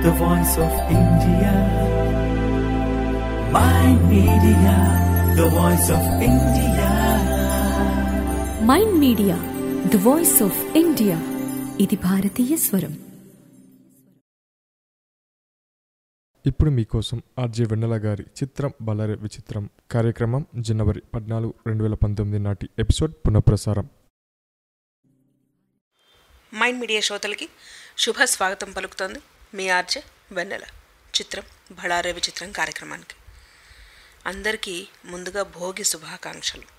the voice of India. My media, the voice of India. Mind media the voice of India ఇది భారతీయ స్వరం ఇప్పుడు మీకోసం RJ వెన్నెల గారి చిత్రం బలరే విచిత్రం కార్యక్రమం జనవరి పద్నాలుగు రెండు వేల పంతొమ్మిది నాటి ఎపిసోడ్ పునఃప్రసారం మైండ్ మీడియా శ్రోతలకి శుభ స్వాగతం పలుకుతోంది మీ ఆర్జే వెన్నెల చిత్రం బళారే విచిత్రం కార్యక్రమానికి అందరికీ ముందుగా భోగి శుభాకాంక్షలు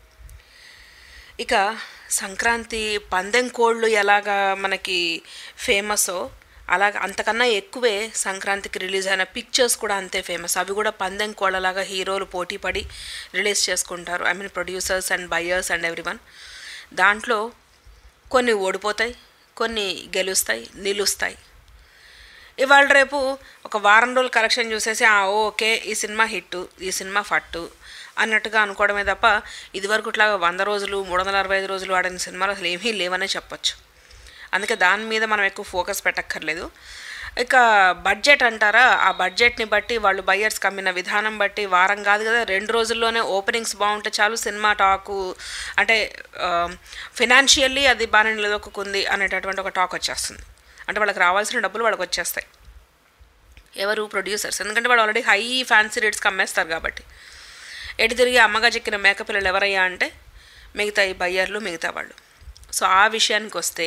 ఇక సంక్రాంతి పందెం కోళ్ళు ఎలాగా మనకి ఫేమసో అలాగ అంతకన్నా ఎక్కువే సంక్రాంతికి రిలీజ్ అయిన పిక్చర్స్ కూడా అంతే ఫేమస్ అవి కూడా పందెం కోళ్ళలాగా హీరోలు పోటీ పడి రిలీజ్ చేసుకుంటారు I mean producers and buyers and everyone దాంట్లో కొన్ని ఓడిపోతాయి కొన్ని గెలుస్తాయి నిలుస్తాయి ఇవాళ రేపు ఒక వారం రోజులు కలెక్షన్ చూసేసి "ఆ, ఓకే ఈ సినిమా హిట్ ఈ సినిమా ఫట్టు అన్నట్టుగా అనుకోవడమే తప్ప ఇదివరకు ఇట్లా వంద రోజులు మూడు వందల అరవై ఐదు రోజులు ఆడిన సినిమాలు అసలు ఏమీ లేవనే చెప్పొచ్చు అందుకే దాని మీద మనం ఎక్కువ ఫోకస్ పెట్టక్కర్లేదు ఇక బడ్జెట్ అంటారా ఆ బడ్జెట్ని బట్టి వాళ్ళు బయ్యర్స్ కమ్మిన విధానం బట్టి వారం కాదు కదా రెండు రోజుల్లోనే ఓపెనింగ్స్ బాగుంటే చాలు సినిమా టాకు అంటే ఫినాన్షియల్లీ అది బాగానే నిలదొక్కుంది అనేటటువంటి ఒక టాక్ వచ్చేస్తుంది అంటే వాళ్ళకి రావాల్సిన డబ్బులు వాళ్ళకి వచ్చేస్తాయి ఎవరు ప్రొడ్యూసర్స్ ఎందుకంటే వాళ్ళు ఆల్రెడీ హై ఫ్యాన్సీ రేట్స్కి అమ్మేస్తారు కాబట్టి ఎటు తిరిగి అమ్మగా చెక్కిన మేకపిల్లలు ఎవరయ్యా అంటే మిగతా ఈ బయ్యర్లు మిగతా వాళ్ళు సో ఆ విషయానికి వస్తే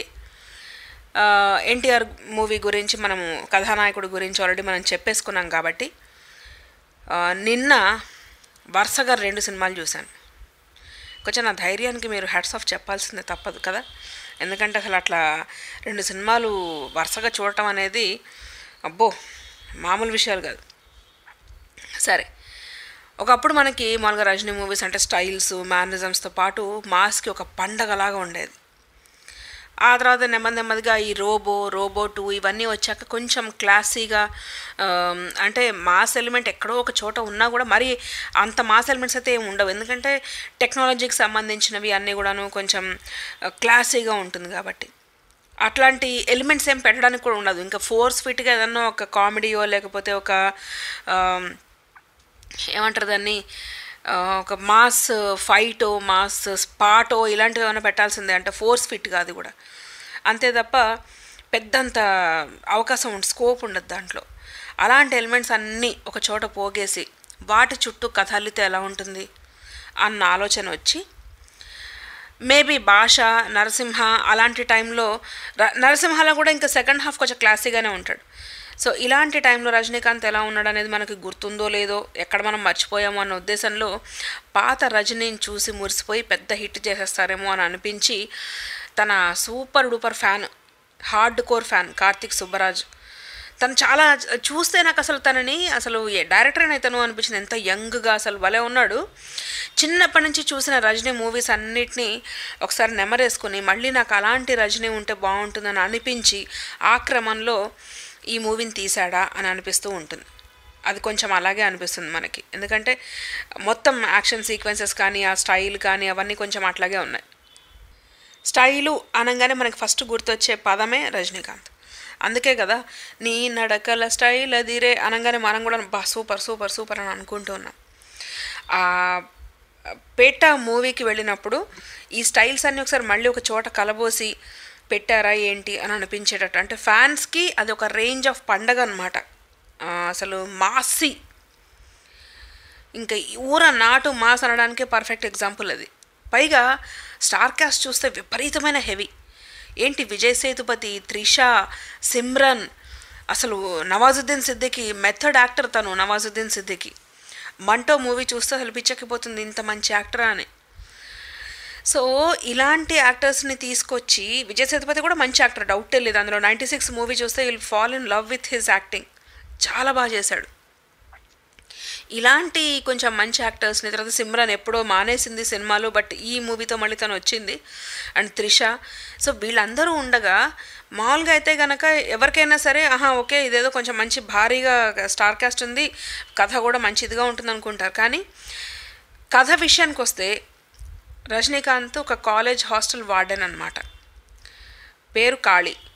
ఎన్టీఆర్ మూవీ గురించి మనము కథానాయకుడి గురించి ఆల్రెడీ మనం చెప్పేసుకున్నాం కాబట్టి ఆ, నిన్న వరుసగా రెండు సినిమాలు చూశాను కొంచెం నా ధైర్యానికి మీరు హ్యాట్స్ ఆఫ్ చెప్పాల్సిందే తప్పదు కదా ఎందుకంటే అసలు అట్లా రెండు సినిమాలు వరుసగా చూడటం అనేది అబ్బో మామూలు విషయాలు కాదు సరే ఒకప్పుడు మనకి మామూలుగా రజనీ మూవీస్ అంటే స్టైల్స్ మేనరిజమ్స్తో పాటు మాస్కి ఒక పండగలాగా ఉండేది ఆ తర్వాత నెమ్మది నెమ్మదిగా ఈ రోబో రోబో టూ ఇవన్నీ వచ్చాక కొంచెం క్లాసీగా ఆమ్, అంటే మాస్ ఎలిమెంట్ ఎక్కడో ఒక చోట ఉన్నా కూడా మరి అంత మాస్ ఎలిమెంట్స్ అయితే ఏమి ఉండవు ఎందుకంటే టెక్నాలజీకి సంబంధించినవి అన్నీ కూడాను కొంచెం ఆ, క్లాసీగా ఉంటుంది కాబట్టి అట్లాంటి ఎలిమెంట్స్ ఏం పెట్టడానికి కూడా ఉండదు ఇంకా ఫోర్స్ ఫిట్గా ఏదన్నా ఒక కామెడీయో లేకపోతే ఒక ఆమ్, ఏమంటారు దాన్ని ఆ, ఒక మాస్ ఫైటో మాస్ స్పాటో ఇలాంటివి ఏమైనా పెట్టాల్సిందే అంటే ఫోర్స్ ఫిట్ కాదు కూడా అంతే తప్ప పెద్దంత అవకాశం ఉండి స్కోప్ ఉండదు దాంట్లో అలాంటి ఎలిమెంట్స్ అన్నీ ఒక చోట పోగేసి వాటి చుట్టూ కథ అల్లితే ఎలా ఉంటుంది అన్న ఆలోచన వచ్చి మేబీ భాష నరసింహ అలాంటి టైంలో ర- నరసింహలో కూడా ఇంకా సెకండ్ హాఫ్ కొంచెం క్లాసీగానే ఉంటాడు సో ఇలాంటి టైంలో రజనీకాంత్ ఎలా ఉన్నాడు అనేది మనకి గుర్తుందో లేదో ఎక్కడ మనం మర్చిపోయామో అన్న ఉద్దేశంలో పాత రజనీని చూసి మురిసిపోయి పెద్ద హిట్ చేసేస్తారేమో అని అనిపించి తన super duper fan hardcore fan Karthik Subbaraj తను చాలా చూస్తే నాకు అసలు తనని అసలు డైరెక్టర్ అయితను అనిపించింది ఎంత యంగ్గా అసలు భలే ఉన్నాడు చిన్నప్పటి నుంచి చూసిన రజనీ మూవీస్ అన్నిటినీ ఒకసారి నెమరేసుకుని మళ్ళీ నాకు అలాంటి రజనీ ఉంటే బాగుంటుందని అనిపించి ఆ క్రమంలో ఈ మూవీని తీసాడా అని అనిపిస్తూ ఉంటుంది అది కొంచెం అలాగే అనిపిస్తుంది మనకి ఎందుకంటే మొత్తం యాక్షన్ సీక్వెన్సెస్ కానీ ఆ స్టైల్ కానీ అవన్నీ కొంచెం అట్లాగే ఉన్నాయి స్టైలు అనగానే మనకి ఫస్ట్ గుర్తొచ్చే పదమే రజనీకాంత్ అందుకే కదా నీ నడకల స్టైల్ అదిరే అనగానే మనం కూడా బా సూపర్ సూపర్ సూపర్ అని అనుకుంటూ ఉన్నాం ఆ పేట మూవీకి వెళ్ళినప్పుడు ఈ స్టైల్స్ అన్నీ ఒకసారి మళ్ళీ ఒక చోట కలబోసి పెట్టారా ఏంటి అని అనిపించేటట్టు అంటే ఫ్యాన్స్కి అది ఒక రేంజ్ ఆఫ్ పండగ అనమాట అసలు మాసి ఇంకా ఈ ఊర నాటు మాస్ అనడానికే పర్ఫెక్ట్ ఎగ్జాంపుల్ అది పైగా స్టార్ కాస్ట్ చూస్తే విపరీతమైన హెవీ ఏంటి విజయ్ సేతుపతి త్రిష సిమ్రన్ అసలు నవాజుద్దీన్ సిద్దికి మెథడ్ యాక్టర్ తను నవాజుద్దీన్ సిద్దికి మంటో మూవీ చూస్తే అసలు పిచ్చకిపోతుంది ఇంత మంచి యాక్టరా అని సో ఇలాంటి యాక్టర్స్ని తీసుకొచ్చి విజయ్ సేతుపతి కూడా మంచి యాక్టర్ డౌటే లేదు అందులో నైంటీ సిక్స్ మూవీ చూస్తే will fall in love with his acting చాలా బాగా చేశాడు ఇలాంటి కొంచెం మంచి యాక్టర్స్ని తర్వాత సిమ్రన్ ఎప్పుడో మానేసింది సినిమాలు బట్ ఈ మూవీతో మళ్ళీ తను వచ్చింది అండ్ త్రిష సో వీళ్ళందరూ ఉండగా మామూలుగా అయితే కనుక ఎవరికైనా సరే ఆహా ఓకే ఇదేదో కొంచెం మంచి భారీగా స్టార్ కాస్ట్ ఉంది కథ కూడా మంచిదిగా ఉంటుంది అనుకుంటారు కానీ కథ విషయానికి వస్తే రజనీకాంత్ ఒక కాలేజ్ హాస్టల్ వార్డెన్ అనమాట పేరు కాళీ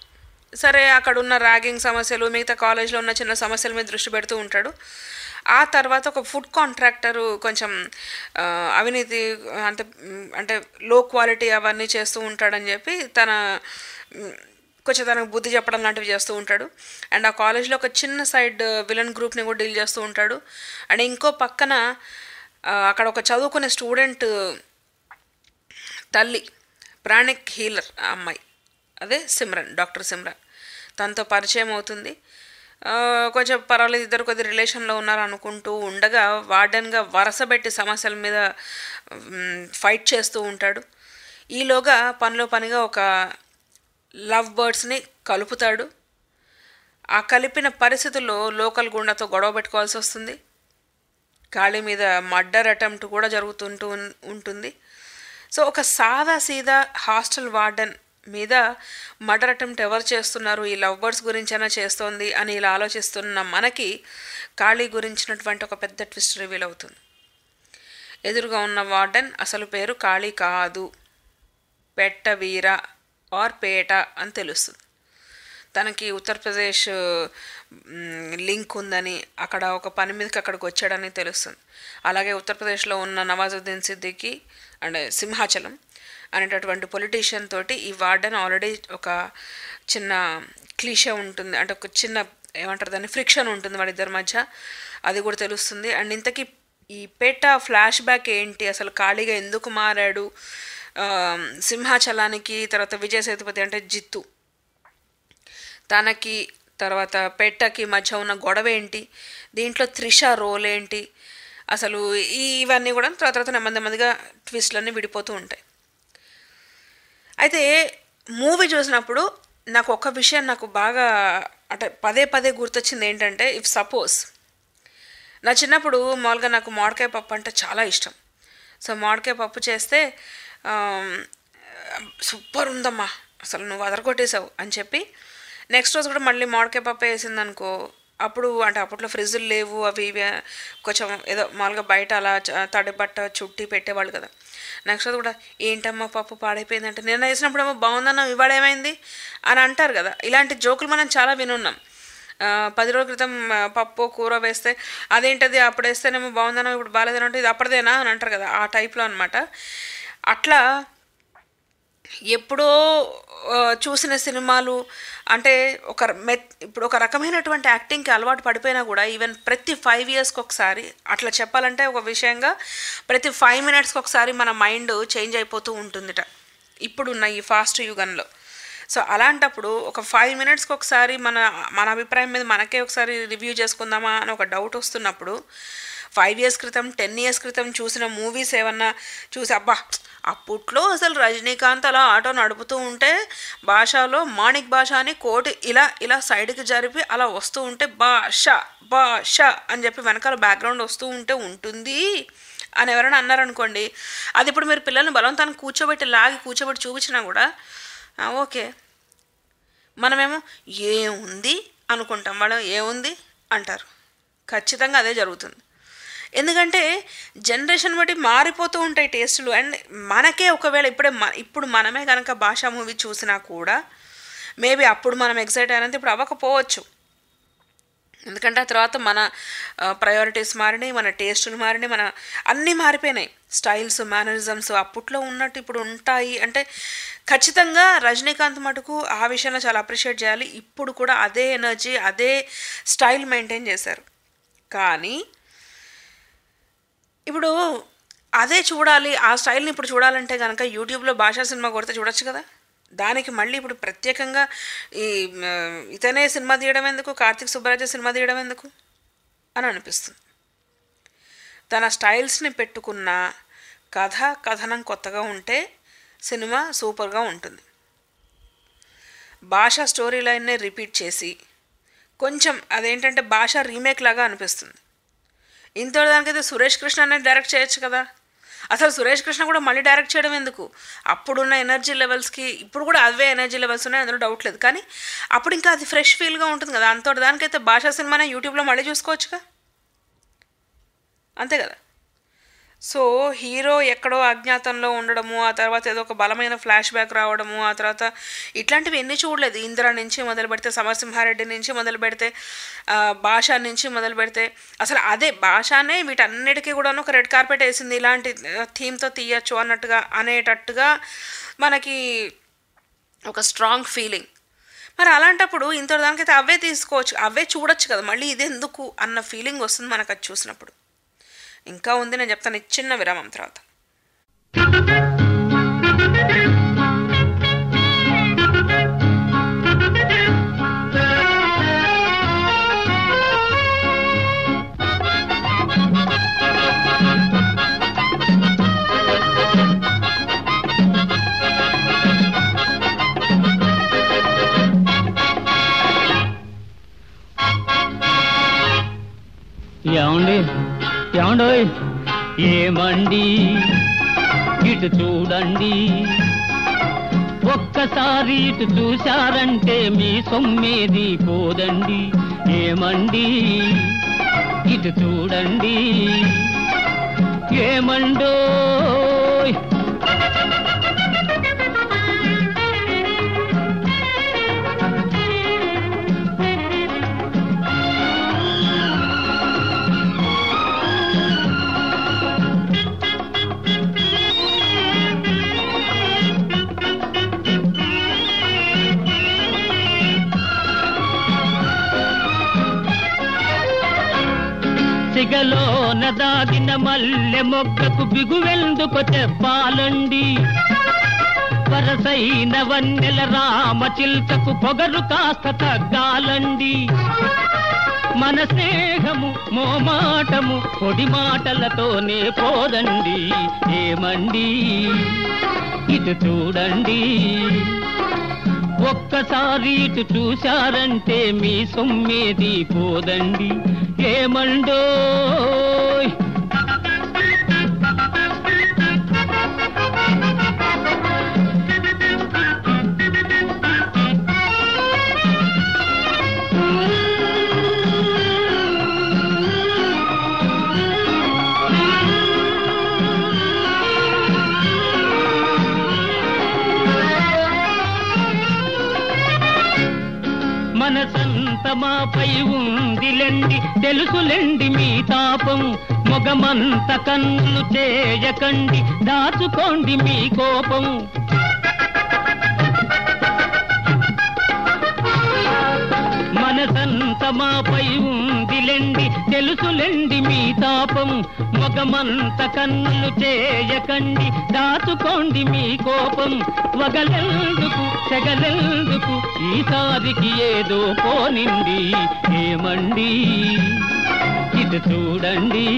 సరే అక్కడ ఉన్న ర్యాగింగ్ సమస్యలు మిగతా కాలేజ్లో ఉన్న చిన్న సమస్యల మీద దృష్టి పెడుతూ ఉంటాడు ఆ తర్వాత ఒక ఫుడ్ కాంట్రాక్టరు కొంచెం ఆ, అవినీతి అంటే మ్, అంటే లో క్వాలిటీ అవన్నీ చేస్తూ ఉంటాడని చెప్పి తన మ్, కొంచెం తనకు బుద్ధి చెప్పడం లాంటివి చేస్తూ ఉంటాడు అండ్ ఆ కాలేజ్లో ఒక చిన్న సైడ్ విలన్ గ్రూప్ని కూడా డీల్ చేస్తూ ఉంటాడు అండ్ ఇంకో పక్కన ఆ, అక్కడ ఒక చదువుకునే స్టూడెంట్ తల్లి ప్రాణిక్ హీలర్ ఆ అమ్మాయి అదే సిమ్రన్ డాక్టర్ సిమ్రన్ తనతో పరిచయం అవుతుంది ఆ, కొంచెం పర్వాలేదు ఇద్దరు కొద్ది రిలేషన్లో ఉన్నారు అనుకుంటూ ఉండగా వార్డెన్గా వరసబెట్టి సమస్యల మీద మ్, ఫైట్ చేస్తూ ఉంటాడు ఈలోగా పనిలో పనిగా ఒక లవ్ బర్డ్స్ని కలుపుతాడు ఆ కలిపిన పరిస్థితుల్లో లోకల్ గుండాతో గొడవ పెట్టుకోవాల్సి వస్తుంది ఖాళీ మీద మర్డర్ అటెంప్ట్ కూడా జరుగుతుంటూ ఉన్- ఉంటుంది సో ఒక సాదా సీదా హాస్టల్ వార్డెన్ మీద మర్డర్ అటెంప్ట్ ఎవరు చేస్తున్నారు ఈ లవ్ బర్డ్స్ గురించైనా చేస్తోంది అని ఇలా ఆలోచిస్తున్న మనకి ఖాళీ గురించినటువంటి ఒక పెద్ద ట్విస్ట్ రివీల్ అవుతుంది ఎదురుగా ఉన్న వార్డెన్ అసలు పేరు ఖాళీ కాదు పెట్ట వీర ఆర్ పేట అని తెలుస్తుంది తనకి ఉత్తరప్రదేశ్ మ్, లింక్ ఉందని అక్కడ ఒక పని మీదకి అక్కడికి వచ్చాడని తెలుస్తుంది అలాగే ఉత్తరప్రదేశ్లో ఉన్న నవాజుద్దీన్ సిద్దికి అండ్ సింహాచలం అనేటటువంటి పొలిటీషియన్ తోటి ఈ వార్డెన్ ఆల్రెడీ ఒక చిన్న క్లీషే ఉంటుంది అంటే ఒక చిన్న ఏమంటారు దాన్ని ఫ్రిక్షన్ ఉంటుంది వాళ్ళిద్దరి మధ్య అది కూడా తెలుస్తుంది అండ్ ఇంతకీ ఈ పేట ఫ్లాష్ బ్యాక్ ఏంటి అసలు ఖాళీగా ఎందుకు మారాడు ఆ, సింహాచలానికి తర్వాత విజయ సేతుపతి అంటే జిత్తు తనకి తర్వాత పెట్టకి మధ్య ఉన్న గొడవ ఏంటి దీంట్లో త్రిష రోల్ ఏంటి అసలు ఈ- ఇవన్నీ కూడా తర్వాత తర్వాత నెమ్మది నెమ్మదిగా ట్విస్ట్లన్నీ విడిపోతూ ఉంటాయి అయితే మూవీ చూసినప్పుడు నాకు ఒక విషయం నాకు బాగా అంటే పదే పదే గుర్తొచ్చింది ఏంటంటే ఇఫ్ సపోజ్ నా చిన్నప్పుడు మామూలుగా నాకు మామిడికాయ పప్పు అంటే చాలా ఇష్టం సో మామిడికాయ పప్పు చేస్తే ఆమ్, సూపర్ ఉందమ్మా అసలు నువ్వు అదరగొట్టేసావు అని చెప్పి నెక్స్ట్ రోజు కూడా మళ్ళీ మామిడికాయ పప్పు వేసింది అనుకో అప్పుడు అంటే అప్పట్లో ఫ్రిడ్జులు లేవు అవి ఇవి కొంచెం ఏదో మామూలుగా బయట అలా చ- తడి బట్ట చుట్టి పెట్టేవాళ్ళు కదా నెక్స్ట్ రోజు కూడా ఏంటమ్మా పప్పు పాడైపోయిందంటే నిన్న వేసినప్పుడేమో బాగుందన్నా ఇవాళ ఏమైంది అని అంటారు కదా ఇలాంటి జోకులు మనం చాలా వినున్నాం ఆ, పది రోజుల క్రితం ఆ, పప్పు కూర వేస్తే అదేంటది అప్పుడు వేస్తేనేమో బాగుందనో ఇప్పుడు బాగాలేదనంటే ఇది అప్పటిదేనా అని అంటారు కదా ఆ టైప్లో అనమాట అట్లా ఎప్పుడో ఆ, చూసిన సినిమాలు అంటే ఒక మెత్ ఇప్పుడు ఒక రకమైనటువంటి యాక్టింగ్కి అలవాటు పడిపోయినా కూడా ఈవెన్ ప్రతి ఫైవ్ ఇయర్స్కి ఒకసారి అట్లా చెప్పాలంటే ఒక విషయంగా ప్రతి ఫైవ్ మినిట్స్కి ఒకసారి మన మైండ్ చేంజ్ అయిపోతూ ఉంటుందిట ఇప్పుడున్న ఈ ఫాస్ట్ యుగంలో సో అలాంటప్పుడు ఒక ఫైవ్ మినిట్స్కి ఒకసారి మన మన అభిప్రాయం మీద మనకే ఒకసారి రివ్యూ చేసుకుందామా అని ఒక డౌట్ వస్తున్నప్పుడు ఫైవ్ ఇయర్స్ క్రితం టెన్ ఇయర్స్ క్రితం చూసిన మూవీస్ ఏమన్నా చూసి అబ్బా అప్పట్లో అసలు రజనీకాంత్ అలా ఆటో నడుపుతూ ఉంటే భాషలో మాణిక్ భాష అని కోటి ఇలా ఇలా సైడ్కి జరిపి అలా వస్తూ ఉంటే భాష భాష అని చెప్పి వెనకాల బ్యాక్గ్రౌండ్ వస్తూ ఉంటే ఉంటుంది అని ఎవరైనా అన్నారనుకోండి అది ఇప్పుడు మీరు పిల్లల్ని బలవంతాన్ని కూర్చోబెట్టి లాగి కూర్చోబెట్టి చూపించినా కూడా "ఆ, ఓకే మనమేమో ఏముంది అనుకుంటాం వాళ్ళు ఏముంది అంటారు ఖచ్చితంగా అదే జరుగుతుంది ఎందుకంటే జనరేషన్ బట్టి మారిపోతూ ఉంటాయి టేస్టులు అండ్ మనకే ఒకవేళ ఇప్పుడే మ ఇప్పుడు మనమే కనుక భాషా మూవీ చూసినా కూడా మేబీ అప్పుడు మనం ఎక్సైట్ అయినంత ఇప్పుడు అవ్వకపోవచ్చు ఎందుకంటే ఆ తర్వాత మన ప్రయారిటీస్ మారినాయి మన టేస్టులు మారినాయి మన అన్నీ మారిపోయినాయి స్టైల్స్ మేనరిజమ్స్ అప్పట్లో ఉన్నట్టు ఇప్పుడు ఉంటాయి అంటే ఖచ్చితంగా రజనీకాంత్ మటుకు ఆ విషయంలో చాలా అప్రిషియేట్ చేయాలి ఇప్పుడు కూడా అదే ఎనర్జీ అదే స్టైల్ మెయింటైన్ చేశారు కానీ ఇప్పుడు అదే చూడాలి ఆ స్టైల్ని ఇప్పుడు చూడాలంటే కనుక యూట్యూబ్లో భాషా సినిమా కొడితే చూడొచ్చు కదా దానికి మళ్ళీ ఇప్పుడు ప్రత్యేకంగా ఈ మ, ఇతనే సినిమా తీయడం ఎందుకు కార్తిక్ సుబ్బరాజ సినిమా తీయడం ఎందుకు అని అనిపిస్తుంది తన స్టైల్స్ని పెట్టుకున్న కథ కథనం కొత్తగా ఉంటే సినిమా సూపర్గా ఉంటుంది భాష స్టోరీ లైన్నే రిపీట్ చేసి కొంచెం అదేంటంటే భాష రీమేక్ లాగా అనిపిస్తుంది ఇంతటి దానికైతే సురేష్ కృష్ణ అనేది డైరెక్ట్ చేయొచ్చు కదా అసలు సురేష్ కృష్ణ కూడా మళ్ళీ డైరెక్ట్ చేయడం ఎందుకు అప్పుడున్న ఎనర్జీ లెవెల్స్కి ఇప్పుడు కూడా అవే ఎనర్జీ లెవెల్స్ ఉన్నాయి అందులో డౌట్ లేదు కానీ అప్పుడు ఇంకా అది ఫ్రెష్ ఫీల్గా ఉంటుంది కదా అంతటి దానికైతే భాషా సినిమానే యూట్యూబ్లో మళ్ళీ చూసుకోవచ్చుగా అంతే కదా సో హీరో ఎక్కడో అజ్ఞాతంలో ఉండడము ఆ తర్వాత ఏదో ఒక బలమైన ఫ్లాష్ బ్యాక్ రావడము ఆ తర్వాత ఇట్లాంటివి ఎన్ని చూడలేదు ఇందిరా నుంచి మొదలు పెడితే సమరసింహారెడ్డి నుంచి మొదలు పెడితే ఆ, భాష నుంచి మొదలు పెడితే అసలు అదే భాషనే వీటన్నిటికీ కూడాను ఒక రెడ్ కార్పెట్ వేసింది ఇలాంటి థీమ్తో తీయచ్చు అన్నట్టుగా అనేటట్టుగా మనకి ఒక స్ట్రాంగ్ ఫీలింగ్ మరి అలాంటప్పుడు ఇంత దానికైతే అవే తీసుకోవచ్చు అవే చూడొచ్చు కదా మళ్ళీ ఇది ఎందుకు అన్న ఫీలింగ్ వస్తుంది మనకు అది చూసినప్పుడు ఇంకా ఉంది నేను చెప్తాను ఈ చిన్న విరామం తర్వాత ఏమండి ఏమండోయ్ ఏమండి ఇటు చూడండి ఒక్కసారి ఇటు చూశారంటే మీ సొమ్మేది పోదండి ఏమండి ఇటు చూడండి ఏమండోయ్ సిగలోన దాగిన మల్లె మొగ్గకు బిగువెందుకు చెప్పాలండి వరసైన వన్నెల రామ చిల్కకు పొగరు కాస్త తగ్గాలండి మన స్నేహము మోమాటము పొడి మాటలతోనే పోదండి ఏమండి ఇటు చూడండి ఒక్కసారి ఇటు చూశారంటే మీ సొమ్మేది పోదండి ఏమండోయ్ మనసంత మాపై ఉందిలెండి తెలుసులెండి మీ తాపం మొగమంత కన్నులు చేయకండి దాచుకోండి మీ కోపం మనసంత మాపై ఉందిలెండి తెలుసులెండి మీ తాపం మొగమంత కన్నులు చేయకండి దాచుకోండి మీ కోపం వగలెందుకు సెగలెందుకు ఈసారికి ఏదో పోనింది ఏమండి ఇటు చూడండి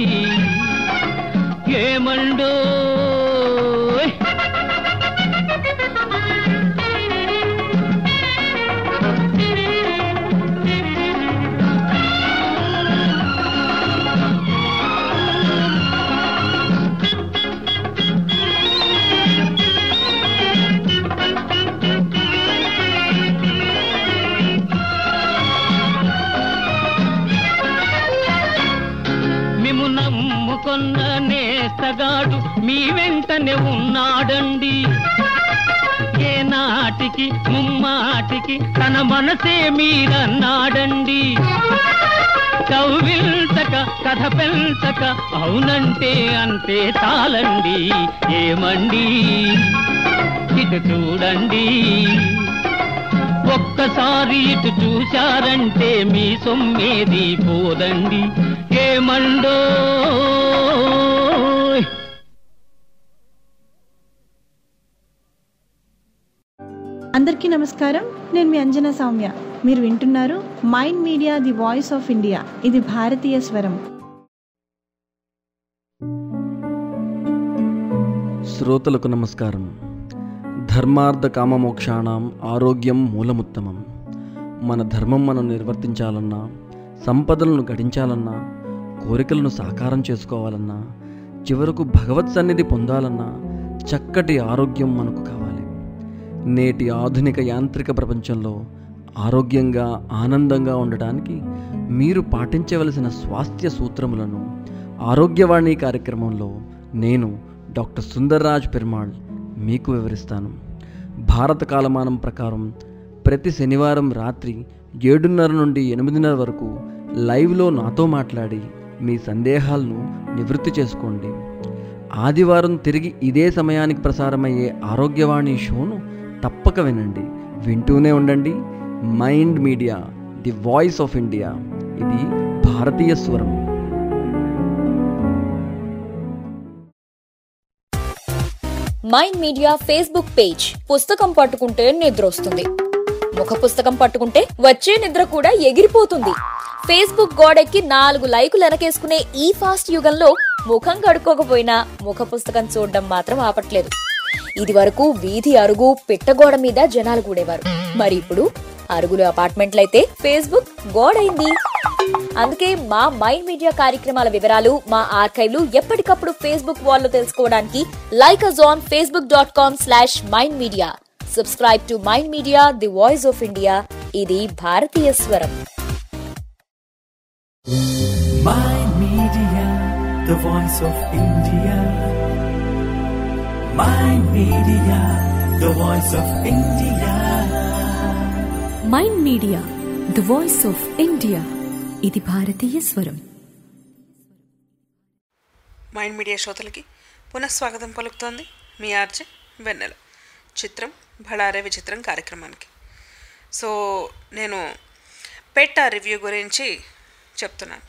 ఏమండో మిము నమ్ముకొన్న నేస్తగాడు మీ వెంటనే ఉన్నాడండి ఏ నాటికి ముమ్మాటికి తన మనసే మీరన్నాడండి కవ్విల్చక కథ పెంచక అవునంటే అంతే చాలండి ఏమండి ఇటు చూడండి ఒక్కసారి ఇటు చూశారంటే మీ సొమ్మేది పోదండి ఏమండో అందరికీ నమస్కారం నేను మీ అంజనా సౌమ్య మీరు వింటున్నారు mind media the voice of India ఇది భారతీయ స్వరం శ్రోతలకు నమస్కారం ధర్మార్థ కామమోక్షాణం ఆరోగ్యం మూలముత్తమం మన ధర్మం మనం నిర్వర్తించాలన్నా సంపదలను గడించాలన్నా కోరికలను సాకారం చేసుకోవాలన్నా చివరకు భగవత్ సన్నిధి పొందాలన్నా చక్కటి ఆరోగ్యం మనకు కావాలి నేటి ఆధునిక యాంత్రిక ప్రపంచంలో ఆరోగ్యంగా ఆనందంగా ఉండటానికి మీరు పాటించవలసిన స్వాస్థ్య సూత్రములను ఆరోగ్యవాణి కార్యక్రమంలో నేను డాక్టర్ సుందర్రాజ్ పెరుమాళ్ మీకు వివరిస్తాను భారత కాలమానం ప్రకారం ప్రతి శనివారం రాత్రి ఏడున్నర నుండి ఎనిమిదిన్నర వరకు లైవ్లో నాతో మాట్లాడి మీ సందేహాలను నివృత్తి చేసుకోండి ఆదివారం తిరిగి ఇదే సమయానికి ప్రసారమయ్యే ఆరోగ్యవాణి షోను తప్పక వినండి వింటూనే ఉండండి mind media the voice of India ఇది భారతీయ స్వరం మైండ్ మీడియా ఫేస్బుక్ పేజ్ పుస్తకం పట్టుకుంటే నిద్ర వస్తుంది ముఖ పుస్తకం పట్టుకుంటే వచ్చే నిద్ర కూడా ఎగిరిపోతుంది ఫేస్బుక్ గోడెక్కి నాలుగు లైకులు వెనకేసుకునే ఈ ఫాస్ట్ యుగంలో ముఖం కడుక్కోకపోయినా ముఖ పుస్తకం చూడడం మాత్రం ఆపట్లేదు ఇది వరకు వీధి అరుగు పిట్టగోడ మీద జనాలు కూడేవారు మరి ఇప్పుడు అరుగులు అపార్ట్మెంట్లయితే ఫేస్బుక్ గోడైంది అందుకే మా మైండ్ మీడియా కార్యక్రమాల వివరాలు మా ఆర్కైవ్లు ఎప్పటికప్పుడు ఫేస్బుక్ వాల్లో తెలుసుకోవడానికి like us on Facebook dot com slash mind media subscribe to mind media the voice of India ఇది భారతీయ స్వరం Mind Media, the voice of India. Mind Media, the voice of India. Mind media the voice of India ఇది భారతీయ స్వరం mind media శ్రోతలకి పునఃస్వాగతం పలుకుతోంది మీ RJ వెన్నెల చిత్రం భళారే విచిత్రం కార్యక్రమానికి సో నేను పెట్ట రివ్యూ గురించి చెప్తున్నాను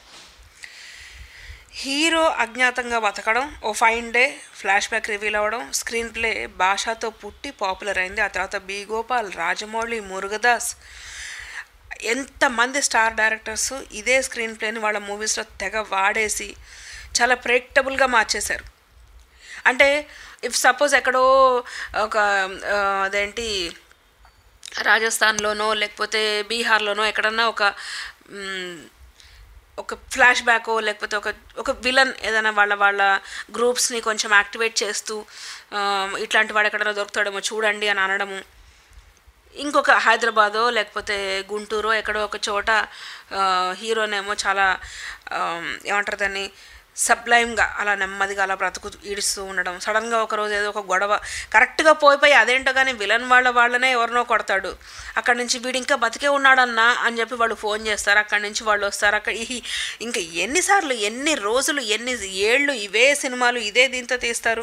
హీరో అజ్ఞాతంగా బతకడం ఓ fine day flashback reveal అవ్వడం స్క్రీన్ ప్లే భాషతో పుట్టి పాపులర్ అయింది ఆ తర్వాత బి గోపాల్ రాజమౌళి మురుగదాస్ ఎంతమంది స్టార్ డైరెక్టర్స్ ఇదే స్క్రీన్ ప్లేని వాళ్ళ మూవీస్లో తెగ వాడేసి చాలా ప్రెడిక్టబుల్గా మార్చేశారు అంటే ఇఫ్ సపోజ్ ఎక్కడో ఒక ఆ, అదేంటి రాజస్థాన్లోనో లేకపోతే బీహార్లోనో ఎక్కడన్నా ఒక మ్, ఒక ఫ్లాష్ బ్యాకో లేకపోతే ఒక ఒక విలన్ ఏదైనా వాళ్ళ వాళ్ళ గ్రూప్స్ని కొంచెం యాక్టివేట్ చేస్తూ ఆ, ఇట్లాంటి వాడు ఎక్కడైనా దొరుకుతాడేమో చూడండి అని అనడము ఇంకొక హైదరాబాదో లేకపోతే గుంటూరో ఎక్కడో ఒక చోట ఆ, హీరోనేమో చాలా ఆ, ఏమంటారు దాన్ని సబ్లైమ్గా అలా నెమ్మదిగా అలా బ్రతుకు ఈడుస్తూ ఉండడం సడన్గా ఒక రోజు ఏదో ఒక గొడవ కరెక్ట్గా పోయిపోయి అదేంటో కానీ విలన్ వాళ్ళ వాళ్ళనే ఎవరినో కొడతాడు అక్కడి నుంచి వీడు ఇంకా బతికే ఉన్నాడన్నా అని చెప్పి వాళ్ళు ఫోన్ చేస్తారు అక్కడి నుంచి వాళ్ళు వస్తారు అక్కడ ఈ- ఇంకా ఎన్నిసార్లు ఎన్ని రోజులు ఎన్ని ఏళ్ళు ఇవే సినిమాలు ఇదే దీంతో తీస్తారు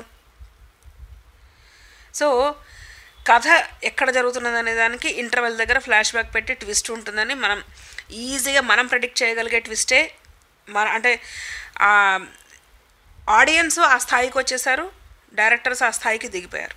సో కథ ఎక్కడ జరుగుతున్నది అనే దానికి ఇంటర్వెల్ దగ్గర ఫ్లాష్ బ్యాక్ పెట్టి ట్విస్ట్ ఉంటుందని మనం ఈజీగా మనం ప్రెడిక్ట్ చేయగలిగే ట్విస్టే మన అంటే ఆ ఆడియన్స్ ఆ స్థాయికి వచ్చేసారు డైరెక్టర్స్ ఆ స్థాయికి దిగిపోయారు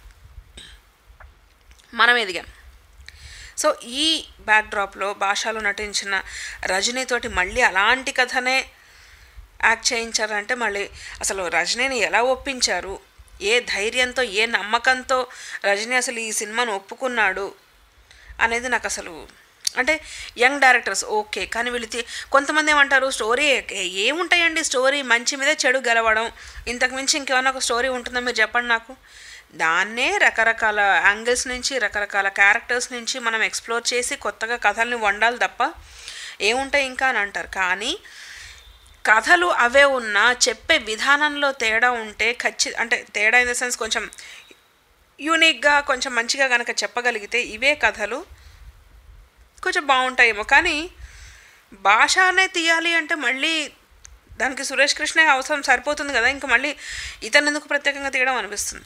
మనం ఎదిగాం సో ఈ బ్యాక్డ్రాప్లో భాషలో నటించిన రజనీతోటి మళ్ళీ అలాంటి కథనే యాక్ట్ చేయించారంటే మళ్ళీ అసలు రజనీని ఎలా ఒప్పించారు ఏ ధైర్యంతో ఏ నమ్మకంతో రజనీ అసలు ఈ సినిమాను ఒప్పుకున్నాడు అనేది నాకు అసలు అంటే యంగ్ డైరెక్టర్స్ ఓకే కానీ వీళ్ళు తీ- కొంతమంది ఏమంటారు స్టోరీ ఏ- ఏముంటాయండి స్టోరీ మంచి మీద చెడు గెలవడం ఇంతకు మించి ఇంకేమైనా ఒక స్టోరీ ఉంటుందో మీరు చెప్పండి నాకు దాన్నే రకరకాల యాంగిల్స్ నుంచి రకరకాల క్యారెక్టర్స్ నుంచి మనం ఎక్స్ప్లోర్ చేసి కొత్తగా కథల్ని వండాలి తప్ప ఏముంటాయి ఇంకా అని అంటారు కానీ కథలు అవే ఉన్నా చెప్పే విధానంలో తేడా ఉంటే ఖచ్చి అంటే తేడా ఇన్ ద సెన్స్ కొంచెం యూనిక్గా కొంచెం మంచిగా కనుక చెప్పగలిగితే ఇవే కథలు కొంచెం బాగుంటాయేమో కానీ భాషనే తీయాలి అంటే మళ్ళీ దానికి సురేష్ కృష్ణ అవసరం సరిపోతుంది కదా ఇంకా మళ్ళీ ఇతను ఎందుకు ప్రత్యేకంగా తీయడం అనిపిస్తుంది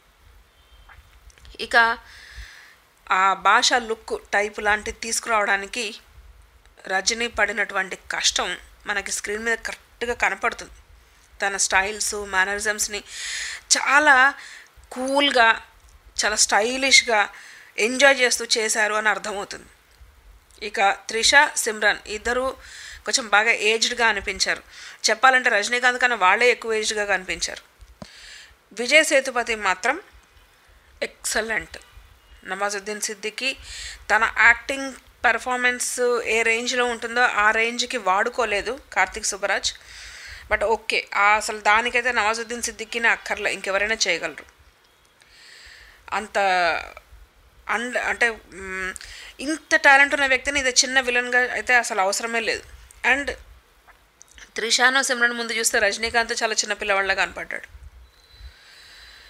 ఇక ఆ భాష లుక్ టైప్ లాంటిది తీసుకురావడానికి రజనీ పడినటువంటి కష్టం మనకి స్క్రీన్ మీద కరెక్ట్గా కనపడుతుంది తన స్టైల్స్ మేనరిజమ్స్ని చాలా కూల్గా చాలా స్టైలిష్గా ఎంజాయ్ చేస్తూ చేశారు అని అర్థమవుతుంది ఇక త్రిష సిమ్రన్ ఇద్దరు కొంచెం బాగా ఏజ్డ్గా అనిపించారు చెప్పాలంటే రజనీకాంత్ కన్నా వాళ్ళే ఎక్కువ ఏజ్డ్గా కనిపించారు విజయ్ సేతుపతి మాత్రం ఎక్సలెంట్ నవాజుద్దీన్ సిద్దికి తన యాక్టింగ్ పెర్ఫార్మెన్స్ ఏ రేంజ్లో ఉంటుందో ఆ రేంజ్కి వాడుకోలేదు కార్తిక్ సుబ్బరాజ్ బట్ ఓకే ఆ అసలు దానికైతే నవాజుద్దీన్ సిద్దికిని అక్కర్లే ఇంకెవరైనా చేయగలరు అంత అండ్ అంటే మ్, ఇంత టాలెంట్ ఉన్న వ్యక్తిని ఇది చిన్న విలన్గా అయితే అసలు అవసరమే లేదు అండ్ త్రిషాను సిమ్రన్ ముందు చూస్తే రజనీకాంత్ చాలా చిన్న పిల్లవాళ్ళగా కనపడ్డాడు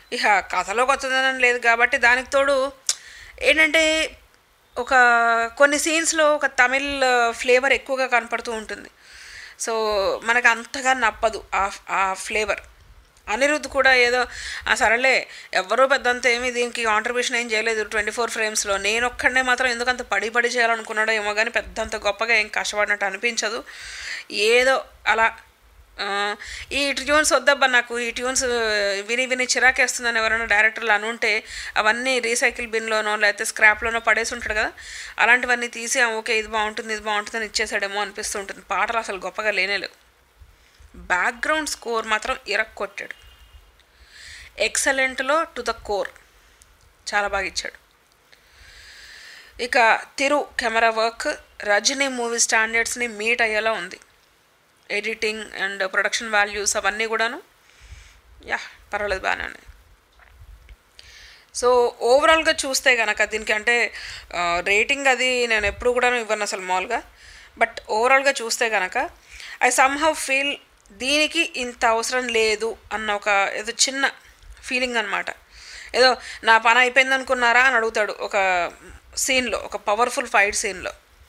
ఇక కథలో కొత్తదనం లేదు కాబట్టి దానికి తోడు ఏంటంటే ఒక కొన్ని సీన్స్లో ఒక తమిళ్ ఫ్లేవర్ ఎక్కువగా కనపడుతూ ఉంటుంది సో మనకు అంతగా నప్పదు ఆ ఆ ఫ్లేవర్ అనిరుద్ధ్ కూడా ఏదో ఆ సరేలే ఎవరో పెద్దంత ఏమి దీనికి కాంట్రిబ్యూషన్ ఏం చేయలేదు ట్వంటీ ఫోర్ ఫ్రేమ్స్లో నేను ఒక్కడనే మాత్రం ఎందుకంత పడి పడి చేయాలనుకున్నాడో ఏమో కానీ పెద్దంత గొప్పగా ఏం కష్టపడినట్టు అనిపించదు ఏదో అలా ఆ, ఈ ట్యూన్స్ వద్దబ్బా నాకు ఈ ట్యూన్స్ విని విని చిరాకేస్తుందని ఎవరైనా డైరెక్టర్లు అనుంటే అవన్నీ రీసైకిల్ బిన్లోనో లేకపోతే స్క్రాప్లోనో పడేసి ఉంటాడు కదా అలాంటివన్నీ తీసి "ఆ, ఓకే ఇది బాగుంటుంది ఇది బాగుంటుంది అని ఇచ్చేసాడేమో అనిపిస్తూ ఉంటుంది పాటలు అసలు గొప్పగా లేనేలేవు బ్యాక్గ్రౌండ్ స్కోర్ మాత్రం ఇరక్కొట్టాడు ఎక్సలెంట్లో టు ద కోర్ చాలా బాగా ఇచ్చాడు ఇక Tiru camera work Rajini movie స్టాండర్డ్స్ని మీట్ అయ్యేలా ఉంది ఎడిటింగ్ అండ్ ప్రొడక్షన్ వాల్యూస్ అవన్నీ కూడాను యా పర్వాలేదు బాగానే ఉన్నాయి సో ఓవరాల్గా చూస్తే కనుక దీనికి అంటే రేటింగ్ అది నేను ఎప్పుడు కూడా ఇవ్వను అసలు మామూలుగా బట్ ఓవరాల్గా చూస్తే కనుక ఐ సమ్హౌ ఫీల్ దీనికి ఇంత అవసరం లేదు అన్న ఒక ఏదో చిన్న ఫీలింగ్ అనమాట ఏదో నా పని అయిపోయింది అనుకున్నారా అని అడుగుతాడు ఒక సీన్లో ఒక పవర్ఫుల్ ఫైట్ సీన్లో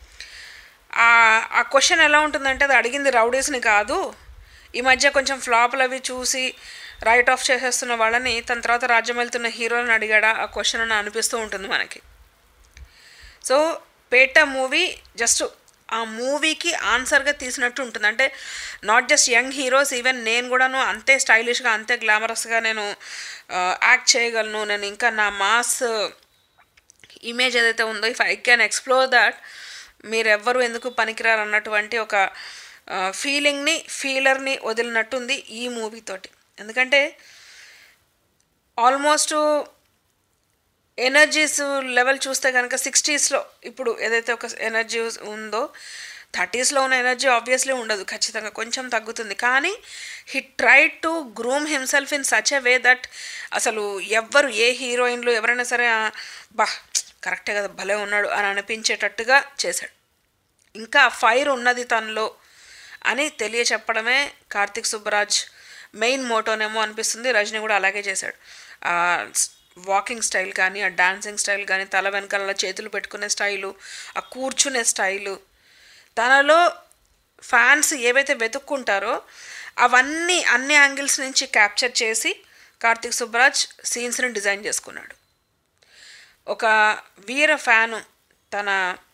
ఆ క్వశ్చన్ ఎలా ఉంటుందంటే అది అడిగింది రౌడీస్ని కాదు ఈ మధ్య కొంచెం ఫ్లాప్లు అవి చూసి రైట్ ఆఫ్ చేసేస్తున్న వాళ్ళని తన తర్వాత రాజ్యం వెళ్తున్న హీరోని అడిగాడా ఆ క్వశ్చన్ అని అనిపిస్తూ ఉంటుంది మనకి సో పేట మూవీ జస్ట్ ఆ మూవీకి ఆన్సర్గా తీసినట్టు ఉంటుంది అంటే not just young heroes even నేను కూడాను అంతే స్టైలిష్గా అంతే గ్లామరస్గా నేను యాక్ట్ చేయగలను నేను ఇంకా నా మాస్ ఇమేజ్ ఏదైతే ఉందో if I can explore that మీరెవ్వరు ఎందుకు పనికిరారు అన్నటువంటి ఒక ఫీలింగ్ని ఫీలర్ని వదిలినట్టుంది ఈ మూవీతోటి ఎందుకంటే ఆల్మోస్ట్ ఎనర్జీస్ లెవెల్ చూస్తే కనుక సిక్స్టీస్లో ఇప్పుడు ఏదైతే ఒక ఎనర్జీ ఉందో థర్టీస్లో ఉన్న ఎనర్జీ ఆబ్వియస్లీ ఉండదు ఖచ్చితంగా కొంచెం తగ్గుతుంది కానీ he try to groom himself in such a way that అసలు ఎవ్వరు ఏ హీరోయిన్లు ఎవరైనా సరే "ఆ, బా కరెక్టే కదా భలే ఉన్నాడు అని అనిపించేటట్టుగా చేశాడు ఇంకా ఫైర్ ఉన్నది తనలో అని తెలియచెప్పడమే కార్తిక్ సుబ్బరాజ్ మెయిన్ మోటోనేమో అనిపిస్తుంది రజనీ కూడా అలాగే చేశాడు ఆ వాకింగ్ స్టైల్ కానీ ఆ డాన్సింగ్ స్టైల్ కానీ తల వెనకాల చేతులు పెట్టుకునే స్టైలు ఆ కూర్చునే స్టైలు తనలో ఫ్యాన్స్ ఏవైతే వెతుక్కుంటారో అవన్నీ అన్ని యాంగిల్స్ నుంచి క్యాప్చర్ చేసి కార్తిక్ సుబ్బరాజ్ సీన్స్ని డిజైన్ చేసుకున్నాడు ఒక వీర ఫ్యాను తన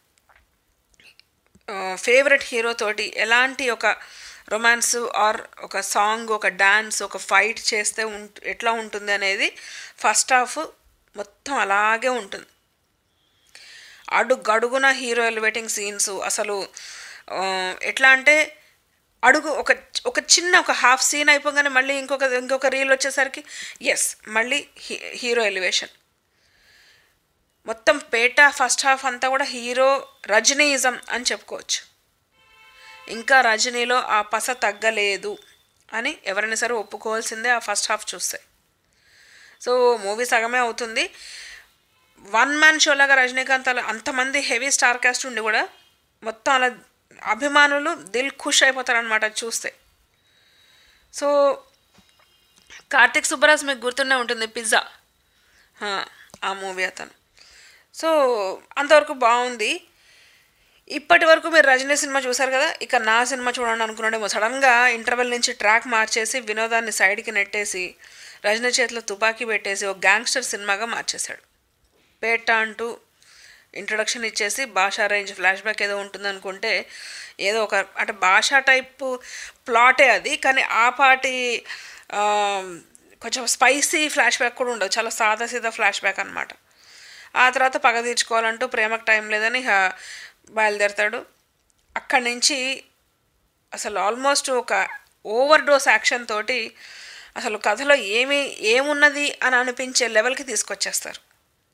ఫేవరెట్ హీరో తోటి ఎలాంటి ఒక రొమాన్స్ ఆర్ ఒక సాంగ్ ఒక డాన్స్ ఒక ఫైట్ చేస్తే ఉంట ఎట్లా ఉంటుంది అనేది ఫస్ట్ హాఫ్ మొత్తం అలాగే ఉంటుంది అడుగడుగున హీరో ఎలివేటింగ్ సీన్స్ అసలు ఆ, ఎట్లా అంటే అడుగు ఒక ఒక చిన్న ఒక హాఫ్ సీన్ అయిపోగానే మళ్ళీ ఇంకొక ఇంకొక రీల్ వచ్చేసరికి ఎస్ మళ్ళీ హీ హీరో ఎలివేషన్ మొత్తం పేట ఫస్ట్ హాఫ్ అంతా కూడా హీరో రజనీయిజం అని చెప్పుకోవచ్చు ఇంకా రజనీలో ఆ పస తగ్గలేదు అని ఎవరైనా సరే ఒప్పుకోవాల్సిందే ఆ ఫస్ట్ హాఫ్ చూస్తే సో మూవీ సగమే అవుతుంది వన్ మ్యాన్ షోలాగా రజనీకాంత్ అలా అంతమంది హెవీ స్టార్ కాస్ట్ ఉండి కూడా మొత్తం అలా అభిమానులు దిల్ ఖుష్ అయిపోతారనమాట అది చూస్తే సో కార్తిక్ సుబ్బరాజ్ మీకు గుర్తుండే ఉంటుంది పిజ్జా హా, ఆ మూవీ అతను సో అంతవరకు బాగుంది ఇప్పటి వరకు మీరు రజనీ సినిమా చూసారు కదా ఇక నా సినిమా చూడండి అనుకున్నాడేమో సడన్గా ఇంటర్వెల్ నుంచి ట్రాక్ మార్చేసి వినోదాన్ని సైడ్కి నెట్టేసి రజనీ చేతిలో తుపాకీ పెట్టేసి ఒక గ్యాంగ్స్టర్ సినిమాగా మార్చేశాడు పేట అంటూ ఇంట్రొడక్షన్ ఇచ్చేసి భాషా రేంజ్ ఫ్లాష్ బ్యాక్ ఏదో ఉంటుంది అనుకుంటే ఏదో ఒక అంటే భాషా టైప్ ప్లాటే అది కానీ ఆ పాటి ఆ, కొంచెం స్పైసీ ఫ్లాష్ బ్యాక్ కూడా ఉండదు చాలా సాదా సీదా ఫ్లాష్ బ్యాక్ అనమాట ఆ తర్వాత పగ తీర్చుకోవాలంటూ ప్రేమకు టైం లేదని ఇక బయలుదేరతాడు అక్కడి నుంచి అసలు ఆల్మోస్ట్ ఒక ఓవర్ డోస్ యాక్షన్ తోటి అసలు కథలో ఏమి ఏమున్నది అని అనిపించే లెవెల్కి తీసుకొచ్చేస్తారు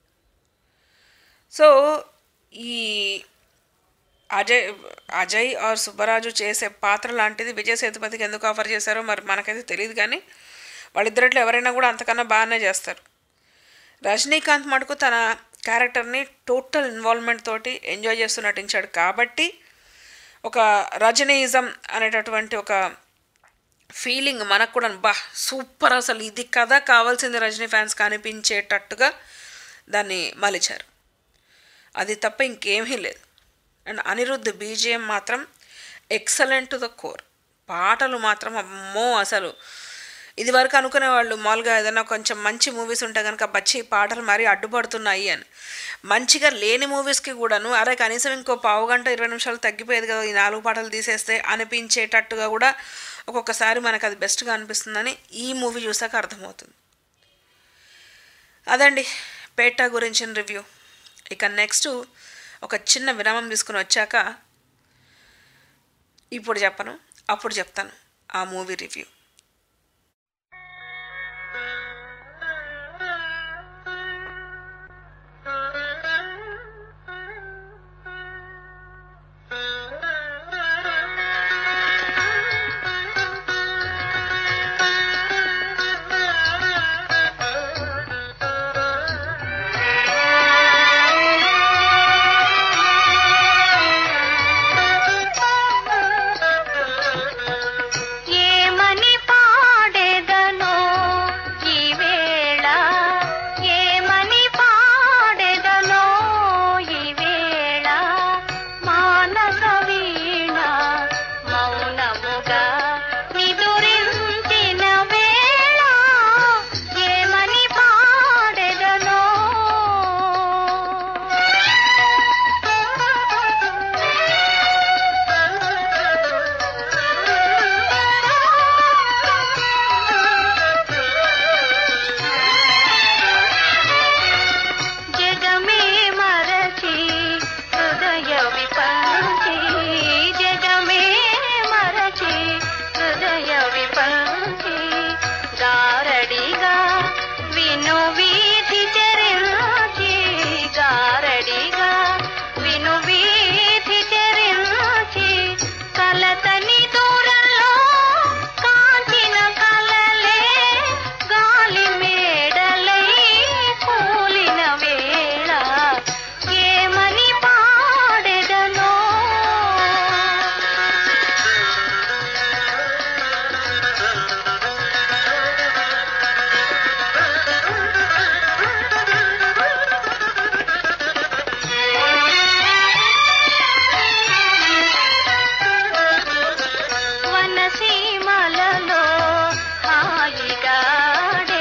సో ఈ అజయ్ అజయ్ ఆర్ సుబ్బరాజు చేసే పాత్ర లాంటిది విజయ్ సేతుపతికి ఎందుకు ఆఫర్ చేశారో మరి మనకైతే తెలియదు కానీ వాళ్ళిద్దరిట్లో ఎవరైనా కూడా అంతకన్నా బాగానే చేస్తారు రజనీకాంత్ మటుకు తన క్యారెక్టర్ని టోటల్ ఇన్వాల్వ్మెంట్ తోటి ఎంజాయ్ చేస్తూ నటించాడు కాబట్టి ఒక రజనీయిజం అనేటటువంటి ఒక ఫీలింగ్ మనకు కూడా బా సూపర్ అసలు ఇది కథ కావాల్సింది రజనీ ఫ్యాన్స్ కనిపించేటట్టుగా దాన్ని మలిచారు అది తప్ప ఇంకేమీ లేదు అండ్ అనిరుద్ధ్ బీజిఎం మాత్రం ఎక్సలెంట్ టు ద కోర్ పాటలు మాత్రం అమ్మో అసలు ఇది వరకు అనుకునే వాళ్ళు మామూలుగా ఏదైనా కొంచెం మంచి మూవీస్ ఉంటే కనుక బచ్చి పాటలు మరీ అడ్డుపడుతున్నాయి అని మంచిగా లేని మూవీస్కి కూడాను అరే కనీసం ఇంకో పావు గంట ఇరవై నిమిషాలు తగ్గిపోయేది కదా ఈ నాలుగు పాటలు తీసేస్తే అనిపించేటట్టుగా కూడా ఒక్కొక్కసారి మనకు అది బెస్ట్గా అనిపిస్తుందని ఈ మూవీ చూసాక అర్థమవుతుంది అదండి పేట గురించిన రివ్యూ ఇక నెక్స్ట్ ఒక చిన్న విరామం తీసుకుని వచ్చాక ఇప్పుడు చెప్పను అప్పుడు చెప్తాను ఆ మూవీ రివ్యూ ఏమని పాడెదనో ఈ వేళ ఏమని పాడెదనో ఈ వేళ మానస వీణ మౌనముగా నిదురించిన వేళ ఏమని పాడెదనో జగమే మరచి హృదయ విపంచి జగమే మరచి హృదయ విపంచి గారడిగా విను వీధి చెరించి గారడిగా విను వీధి చెరించి కలతని దూరంలో కాంచిన కలలే గాలి మేడలై కూలిన వేళ ఏమని పాడెదనో వనసీమలలో హాయిగాడే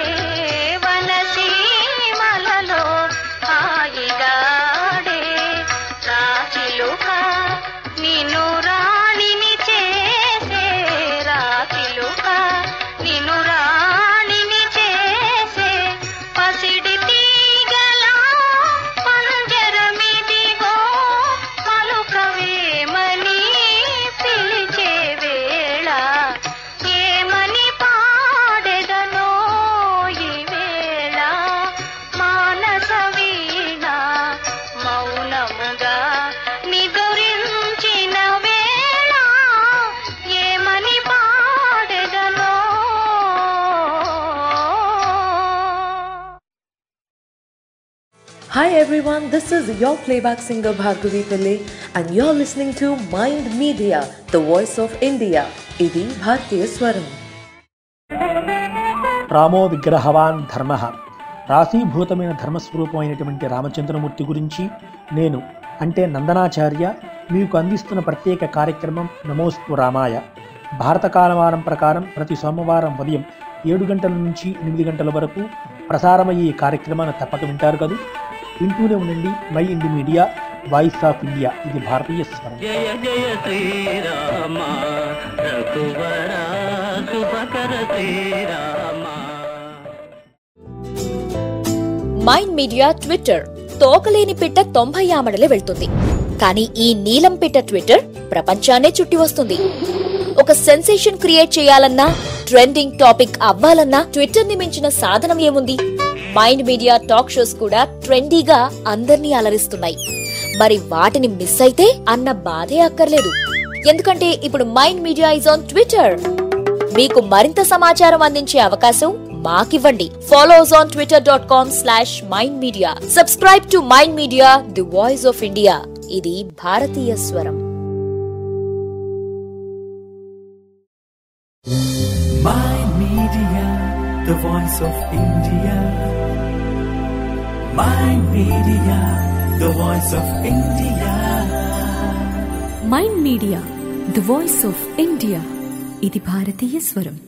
వనసీమలలో హాయిగాడే రాచిలుక నిన్ను రాణిని చేసే రాచిలుక నిన్ను రాణిని చేసే పసిడి తీగలా పంజరమిదిగో పలుకవేమని పిలిచే వేళ ఏమని పాడెదనో ఈ వేళ మానస వీణ మౌనముగా నిదురించిన వేళ ఏమని పాడెదనో Hi everyone, this is your playback singer Bhargavi Pillai and you're listening to Mind Media, the voice of India. ఇది భారతీయ స్వరం రామో విగ్రహవాన్ ధర్మ రాశీభూతమైన ధర్మస్వరూపమైనటువంటి రామచంద్రమూర్తి గురించి నేను అంటే నందనాచార్య మీకు అందిస్తున్న ప్రత్యేక కార్యక్రమం నమోస్తు రామాయ భారత కాలమానం ప్రకారం ప్రతి సోమవారం ఉదయం ఏడు గంటల నుంచి ఎనిమిది గంటల వరకు ప్రసారమయ్యే ఈ కార్యక్రమాన్ని తప్పక వింటారు కదా వింటూనే ఉండండి mind media voice of India ఇది భారతీయ స్వరం జయ జయ శ్రీరామ రఘువర శుభకర శ్రీరామ మైండ్ మీడియా ట్విట్టర్ తోకలేని పిట్ట తొంభై ఆమడలే వెళ్తుంది కానీ ఈ నీలం పిట్ట ట్విట్టర్ ప్రపంచాన్నే చుట్టి వస్తుంది ఒక సెన్సేషన్ క్రియేట్ చేయాలన్నా ట్రెండింగ్ టాపిక్ అవ్వాలన్నా ట్విట్టర్ ని మించిన సాధనం ఏముంది మైండ్ మీడియా టాక్ షోస్ కూడా ట్రెండీగా అందర్నీ అలరిస్తున్నాయి మరి వాటిని మిస్ అయితే అన్న బాధే అక్కర్లేదు ఎందుకంటే ఇప్పుడు mind media is on Twitter మీకు మరింత సమాచారం అందించే అవకాశం మాకివ్వండి follow us on Twitter dot com slash mind media subscribe to mind media the voice of India ఇది భారతీయ స్వరం Mind Media, the voice of India. Mind Media, the voice of India. Mind media the voice of India ఇది భారతీయ స్వరం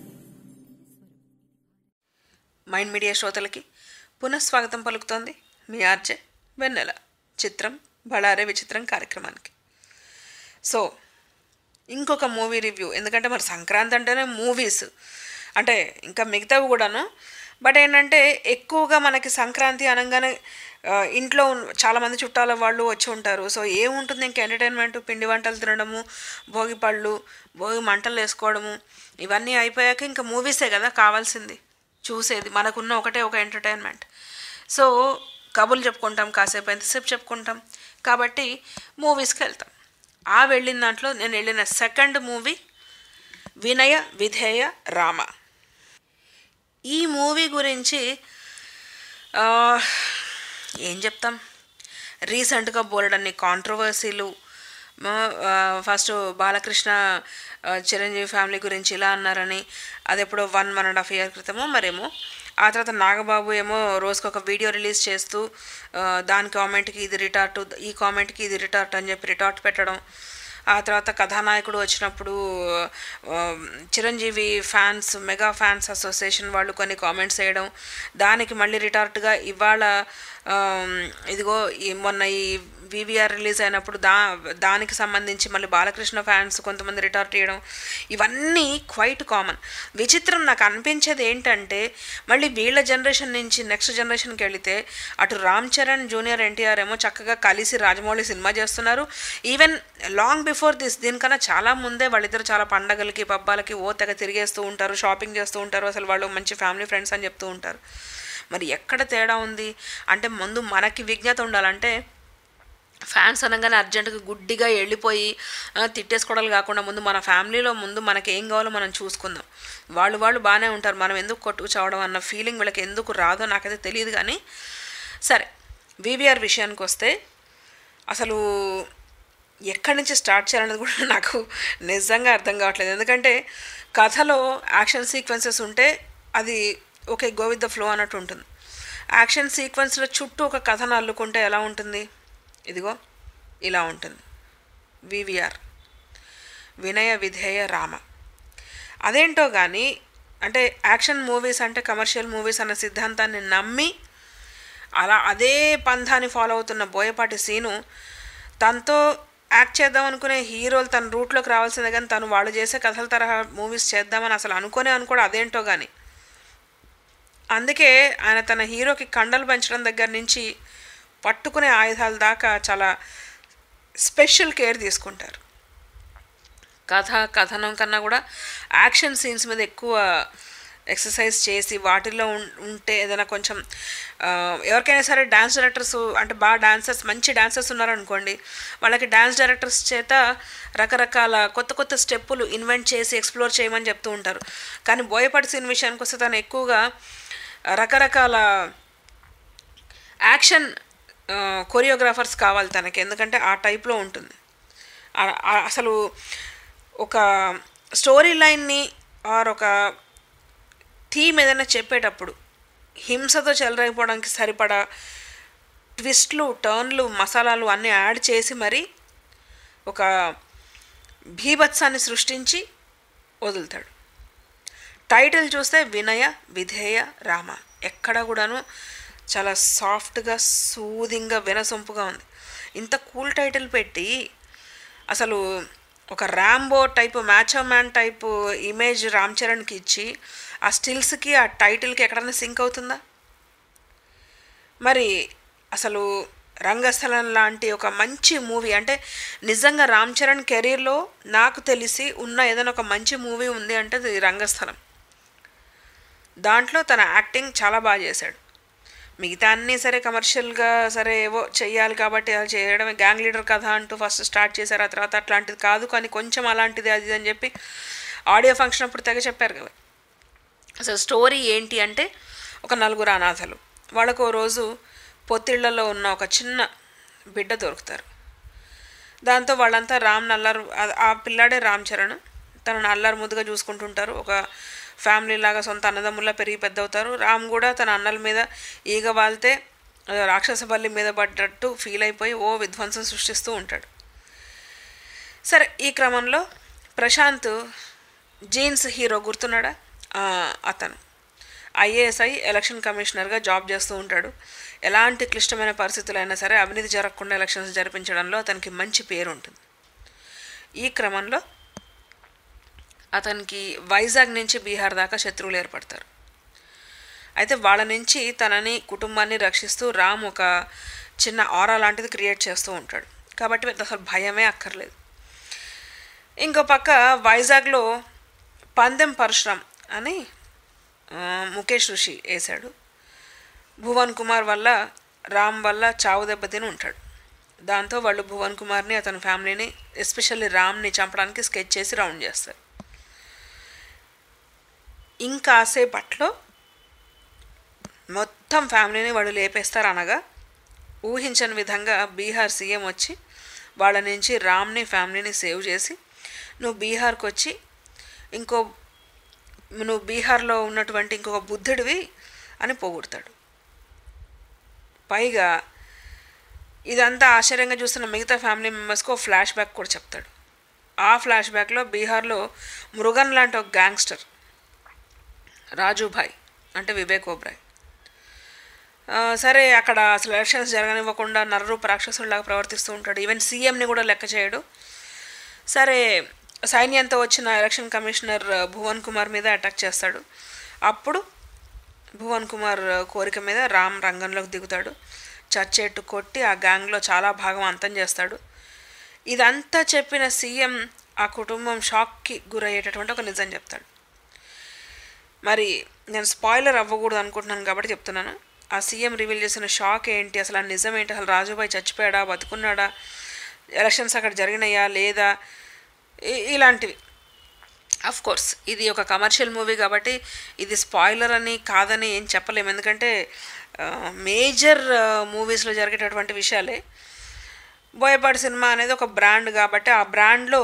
mind media శ్రోతలకి పునఃస్వాగతం పలుకుతోంది మీ RJ వెన్నెల చిత్రం బళారే విచిత్రం కార్యక్రమానికి సో ఇంకొక మూవీ రివ్యూ ఎందుకంటే మరి సంక్రాంతి అంటేనే మూవీస్ అంటే ఇంకా మిగతావి కూడాను బట్ ఏంటంటే ఎక్కువగా మనకి సంక్రాంతి అనగానే ఆ, ఇంట్లో ఉన్న- చాలామంది చుట్టాల వాళ్ళు వచ్చి ఉంటారు సో ఏముంటుంది ఇంకా ఎంటర్టైన్మెంట్ పిండి వంటలు తినడము భోగి పళ్ళు భోగి మంటలు వేసుకోవడము ఇవన్నీ అయిపోయాక ఇంకా మూవీసే కదా కావాల్సింది చూసేది మనకున్న ఒకటే ఒక ఎంటర్టైన్మెంట్ సో కబుర్లు చెప్పుకుంటాం కాసేపు ఎంతసేపు చెప్పుకుంటాం కాబట్టి మూవీస్కి వెళ్తాం ఆ వెళ్ళిన దాంట్లో నేను వెళ్ళిన సెకండ్ మూవీ వినయ విధేయ రామ ఈ మూవీ గురించి ఆ, ఏం చెప్తాం రీసెంట్గా బోలెడన్ని కాంట్రవర్సీలు ఫస్ట్ బాలకృష్ణ ఆ, చిరంజీవి ఫ్యామిలీ గురించి ఇలా అన్నారని అది ఎప్పుడో one one and half year క్రితమో మరేమో ఆ తర్వాత నాగబాబు ఏమో రోజుకి ఒక వీడియో రిలీజ్ చేస్తూ ఆ, దాని కామెంట్కి ఇది రిటార్ట్ ఈ కామెంట్కి ఇది రిటార్ట్ అని చెప్పి రిటార్ట్ పెట్టడం ఆ తర్వాత కథానాయకుడు వచ్చినప్పుడు ఆ, Chiranjeevi fans mega fans association వాళ్ళు కొన్ని కామెంట్స్ చేయడం దానికి మళ్ళీ రిటార్ట్గా ఇవాళ ఆ, ఇదిగో ఈ మొన్న ఈ వివిఆర్ రిలీజ్ అయినప్పుడు దా దానికి సంబంధించి మళ్ళీ బాలకృష్ణ ఫ్యాన్స్ కొంతమంది రిటార్ట్ చేయడం ఇవన్నీ క్వైట్ కామన్ విచిత్రం నాకు అనిపించేది ఏంటంటే మళ్ళీ వీళ్ళ జనరేషన్ నుంచి నెక్స్ట్ జనరేషన్కి వెళితే అటు రామ్ చరణ్ జూనియర్ ఎన్టీఆర్ ఏమో చక్కగా కలిసి రాజమౌళి సినిమా చేస్తున్నారు ఈవెన్ లాంగ్ బిఫోర్ దిస్ దీనికన్నా చాలా ముందే వాళ్ళిద్దరు చాలా పండగలకి పబ్బాలకి ఓ తెగ తిరిగేస్తూ ఉంటారు షాపింగ్ చేస్తూ ఉంటారు అసలు వాళ్ళు మంచి ఫ్యామిలీ ఫ్రెండ్స్ అని చెప్తూ ఉంటారు మరి ఎక్కడ తేడా ఉంది అంటే ముందు మనకి విజ్ఞత ఉండాలంటే ఫ్యాన్స్ అనగానే అర్జెంటుగా గుడ్డిగా వెళ్ళిపోయి ఆ, తిట్టేసుకోవడాలు కాకుండా ముందు మన ఫ్యామిలీలో ముందు మనకి ఏం కావాలో మనం చూసుకుందాం వాళ్ళు వాళ్ళు బాగానే ఉంటారు మనం ఎందుకు కొట్టుకు చావడం అన్న ఫీలింగ్ వీళ్ళకి ఎందుకు రాదో నాకైతే తెలియదు కానీ సరే వివిఆర్ విషయానికి వస్తే అసలు ఎక్కడి నుంచి స్టార్ట్ చేయాలనేది కూడా నాకు నిజంగా అర్థం కావట్లేదు ఎందుకంటే కథలో యాక్షన్ సీక్వెన్సెస్ ఉంటే అది okay go with the flow అన్నట్టు ఉంటుంది యాక్షన్ సీక్వెన్స్లో చుట్టూ ఒక కథను అల్లుకుంటే ఎలా ఉంటుంది ఇదిగో ఇలా ఉంటుంది వివిఆర్ వినయ విధేయ రామ అదేంటో కానీ అంటే యాక్షన్ మూవీస్ అంటే కమర్షియల్ మూవీస్ అన్న సిద్ధాంతాన్ని నమ్మి అలా అదే పంథాన్ని ఫాలో అవుతున్న బోయపాటి సీను తనతో యాక్ట్ చేద్దాం అనుకునే హీరోలు తన రూట్లోకి రావాల్సిందే కానీ తను వాళ్ళు చేసే కథల తరహా మూవీస్ చేద్దామని అసలు అనుకునే అనుకోడు అదేంటో కానీ అందుకే ఆయన తన హీరోకి కండలు పెంచడం దగ్గర నుంచి పట్టుకునే ఆయుధాల దాకా చాలా స్పెషల్ కేర్ తీసుకుంటారు కథ కథనం కన్నా కూడా యాక్షన్ సీన్స్ మీద ఎక్కువ ఎక్సర్సైజ్ చేసి వాటిల్లో ఉం- ఉంటే ఏదైనా కొంచెం ఆ, ఎవరికైనా సరే డ్యాన్స్ డైరెక్టర్స్ అంటే బాగా డాన్సర్స్ మంచి డాన్సర్స్ ఉన్నారనుకోండి వాళ్ళకి డ్యాన్స్ డైరెక్టర్స్ చేత రకరకాల కొత్త కొత్త స్టెప్పులు ఇన్వెంట్ చేసి ఎక్స్ప్లోర్ చేయమని చెప్తూ ఉంటారు కానీ బోయపాటి సీన్ విషయానికి వస్తే తను ఎక్కువగా రకరకాల యాక్షన్ కొరియోగ్రాఫర్స్ కావాలి తనకి ఎందుకంటే ఆ టైప్లో ఉంటుంది ఆ- ఆ- అసలు ఒక స్టోరీ లైన్ని ఆర్ ఒక థీమ్ ఏదైనా చెప్పేటప్పుడు హింసతో చెలరైపోవడానికి సరిపడా ట్విస్ట్లు టర్న్లు మసాలాలు అన్నీ యాడ్ చేసి మరి ఒక భీభత్సాన్ని సృష్టించి వదులుతాడు టైటిల్ చూస్తే వినయ విధేయ రామ ఎక్కడ కూడాను చాలా సాఫ్ట్గా సూదింగ్గా వినసొంపుగా ఉంది ఇంత కూల్ టైటిల్ పెట్టి అసలు ఒక Rambo type macho man type image Ram చరణ్కి ఇచ్చి ఆ స్టిల్స్కి ఆ టైటిల్కి ఎక్కడైనా సింక్ అవుతుందా మరి అసలు రంగస్థలం లాంటి ఒక మంచి మూవీ అంటే నిజంగా రామ్ చరణ్ కెరీర్లో నాకు తెలిసి ఉన్న ఏదైనా ఒక మంచి మూవీ ఉంది అంటే అది రంగస్థలం దాంట్లో తన యాక్టింగ్ చాలా బాగా చేశాడు మిగతా అన్నీ సరే కమర్షియల్గా సరే ఏవో చెయ్యాలి కాబట్టి అది చేయడమే గ్యాంగ్ లీడర్ కథ అంటూ ఫస్ట్ స్టార్ట్ చేశారు ఆ తర్వాత అట్లాంటిది కాదు కానీ కొంచెం అలాంటిది అది ఇది అని చెప్పి ఆడియో ఫంక్షన్ అప్పుడు తెగ చెప్పారు కదా అసలు స్టోరీ ఏంటి అంటే ఒక నలుగురు అనాథలు వాళ్ళకు ఓ రోజు పొత్తిళ్లలో ఉన్న ఒక చిన్న బిడ్డ దొరుకుతారు దాంతో వాళ్ళంతా రామ్ నల్లారు ఆ- ఆ పిల్లాడే రామ్ చరణ్ తనను అల్లరి ముద్దుగా చూసుకుంటుంటారు ఒక ఫ్యామిలీ లాగా సొంత అన్నదమ్ముల్లా పెరిగి పెద్ద అవుతారు రామ్ కూడా తన అన్నల మీద ఈగ వాళ్తే ఆ, రాక్షస బల్లి మీద పడ్డట్టు ఫీల్ అయిపోయి ఓ విధ్వంసం సృష్టిస్తూ ఉంటాడు సరే ఈ క్రమంలో ప్రశాంత్ జీన్స్ హీరో గుర్తున్నాడా ఆ, అతను ఐఏఎస్ఐ ఎలక్షన్ కమిషనర్గా జాబ్ చేస్తూ ఉంటాడు ఎలాంటి క్లిష్టమైన పరిస్థితులైనా సరే అవినీతి జరగకుండా ఎలక్షన్స్ జరిపించడంలో అతనికి మంచి పేరు ఉంటుంది ఈ క్రమంలో అతనికి వైజాగ్ నుంచి బీహార్ దాకా శత్రువులు ఏర్పడతారు అయితే వాళ్ళ నుంచి తనని కుటుంబాన్ని రక్షిస్తూ రామ్ ఒక చిన్న ఆరా లాంటిది క్రియేట్ చేస్తూ ఉంటాడు కాబట్టి పెద్ద అసలు భయమే అక్కర్లేదు ఇంకో పక్క వైజాగ్లో పందెం పరశురామ్ అని ఆ, ముఖేష్ ఋషి వేశాడు భువన్ కుమార్ వల్ల రామ్ వల్ల చావు దెబ్బతిని ఉంటాడు దాంతో వాళ్ళు భువన్ కుమార్ని అతని ఫ్యామిలీని ఎస్పెషల్లీ రామ్ని చంపడానికి స్కెచ్ చేసి రౌండ్ చేస్తారు ఇంకాసేపట్లో మొత్తం ఫ్యామిలీని వాళ్ళు లేపేస్తారు అనగా ఊహించని విధంగా బీహార్ సీఎం వచ్చి వాళ్ళ నుంచి రామ్ని ఫ్యామిలీని సేవ్ చేసి నువ్వు బీహార్కి వచ్చి ఇంకో నువ్వు బీహార్లో ఉన్నటువంటి ఇంకొక బుద్ధుడివి అని పోగొడతాడు పైగా ఇదంతా ఆశ్చర్యంగా చూస్తున్న మిగతా ఫ్యామిలీ మెంబర్స్కి ఒక ఫ్లాష్ బ్యాక్ కూడా చెప్తాడు ఆ ఫ్లాష్ బ్యాక్లో బీహార్లో మృగన్ లాంటి ఒక గ్యాంగ్స్టర్ రాజుభాయ్ అంటే వివేక్ ఓబ్రాయ్ ఆ, సరే అక్కడ అసలు ఎలక్షన్స్ జరగనివ్వకుండా నరరూప రాక్షసుడిలాగా ప్రవర్తిస్తూ ఉంటాడు ఈవెన్ సీఎంని కూడా లెక్క చేయడు సరే సైన్యంతో వచ్చిన ఎలక్షన్ కమిషనర్ ఆ, భువన్ కుమార్ మీద అటాక్ చేస్తాడు అప్పుడు భువన్ కుమార్ ఆ, కోరిక మీద రామ్ రంగంలోకి దిగుతాడు చచ్చేట్టు కొట్టి ఆ గ్యాంగ్లో చాలా భాగం అంతం చేస్తాడు ఇదంతా చెప్పిన సీఎం ఆ కుటుంబం షాక్కి గురయ్యేటటువంటి ఒక నిజం చెప్తాడు మరి నేను స్పాయిలర్ అవ్వకూడదు అనుకుంటున్నాను కాబట్టి చెప్తున్నాను ఆ సీఎం రివీల్ చేసిన షాక్ ఏంటి అసలు ఆ నిజం ఏంటి అసలు రాజుబాయ్ చచ్చిపోయాడా బతుకున్నాడా ఎలక్షన్స్ అక్కడ జరిగినాయా లేదా ఇ- ఇలాంటివి అఫ్ కోర్స్ ఇది ఒక కమర్షియల్ మూవీ కాబట్టి ఇది స్పాయిలర్ అని కాదని ఏం చెప్పలేము ఎందుకంటే మేజర్ మూవీస్లో జరిగేటటువంటి విషయాలే బోయపాటి సినిమా అనేది ఒక బ్రాండ్ కాబట్టి ఆ బ్రాండ్లో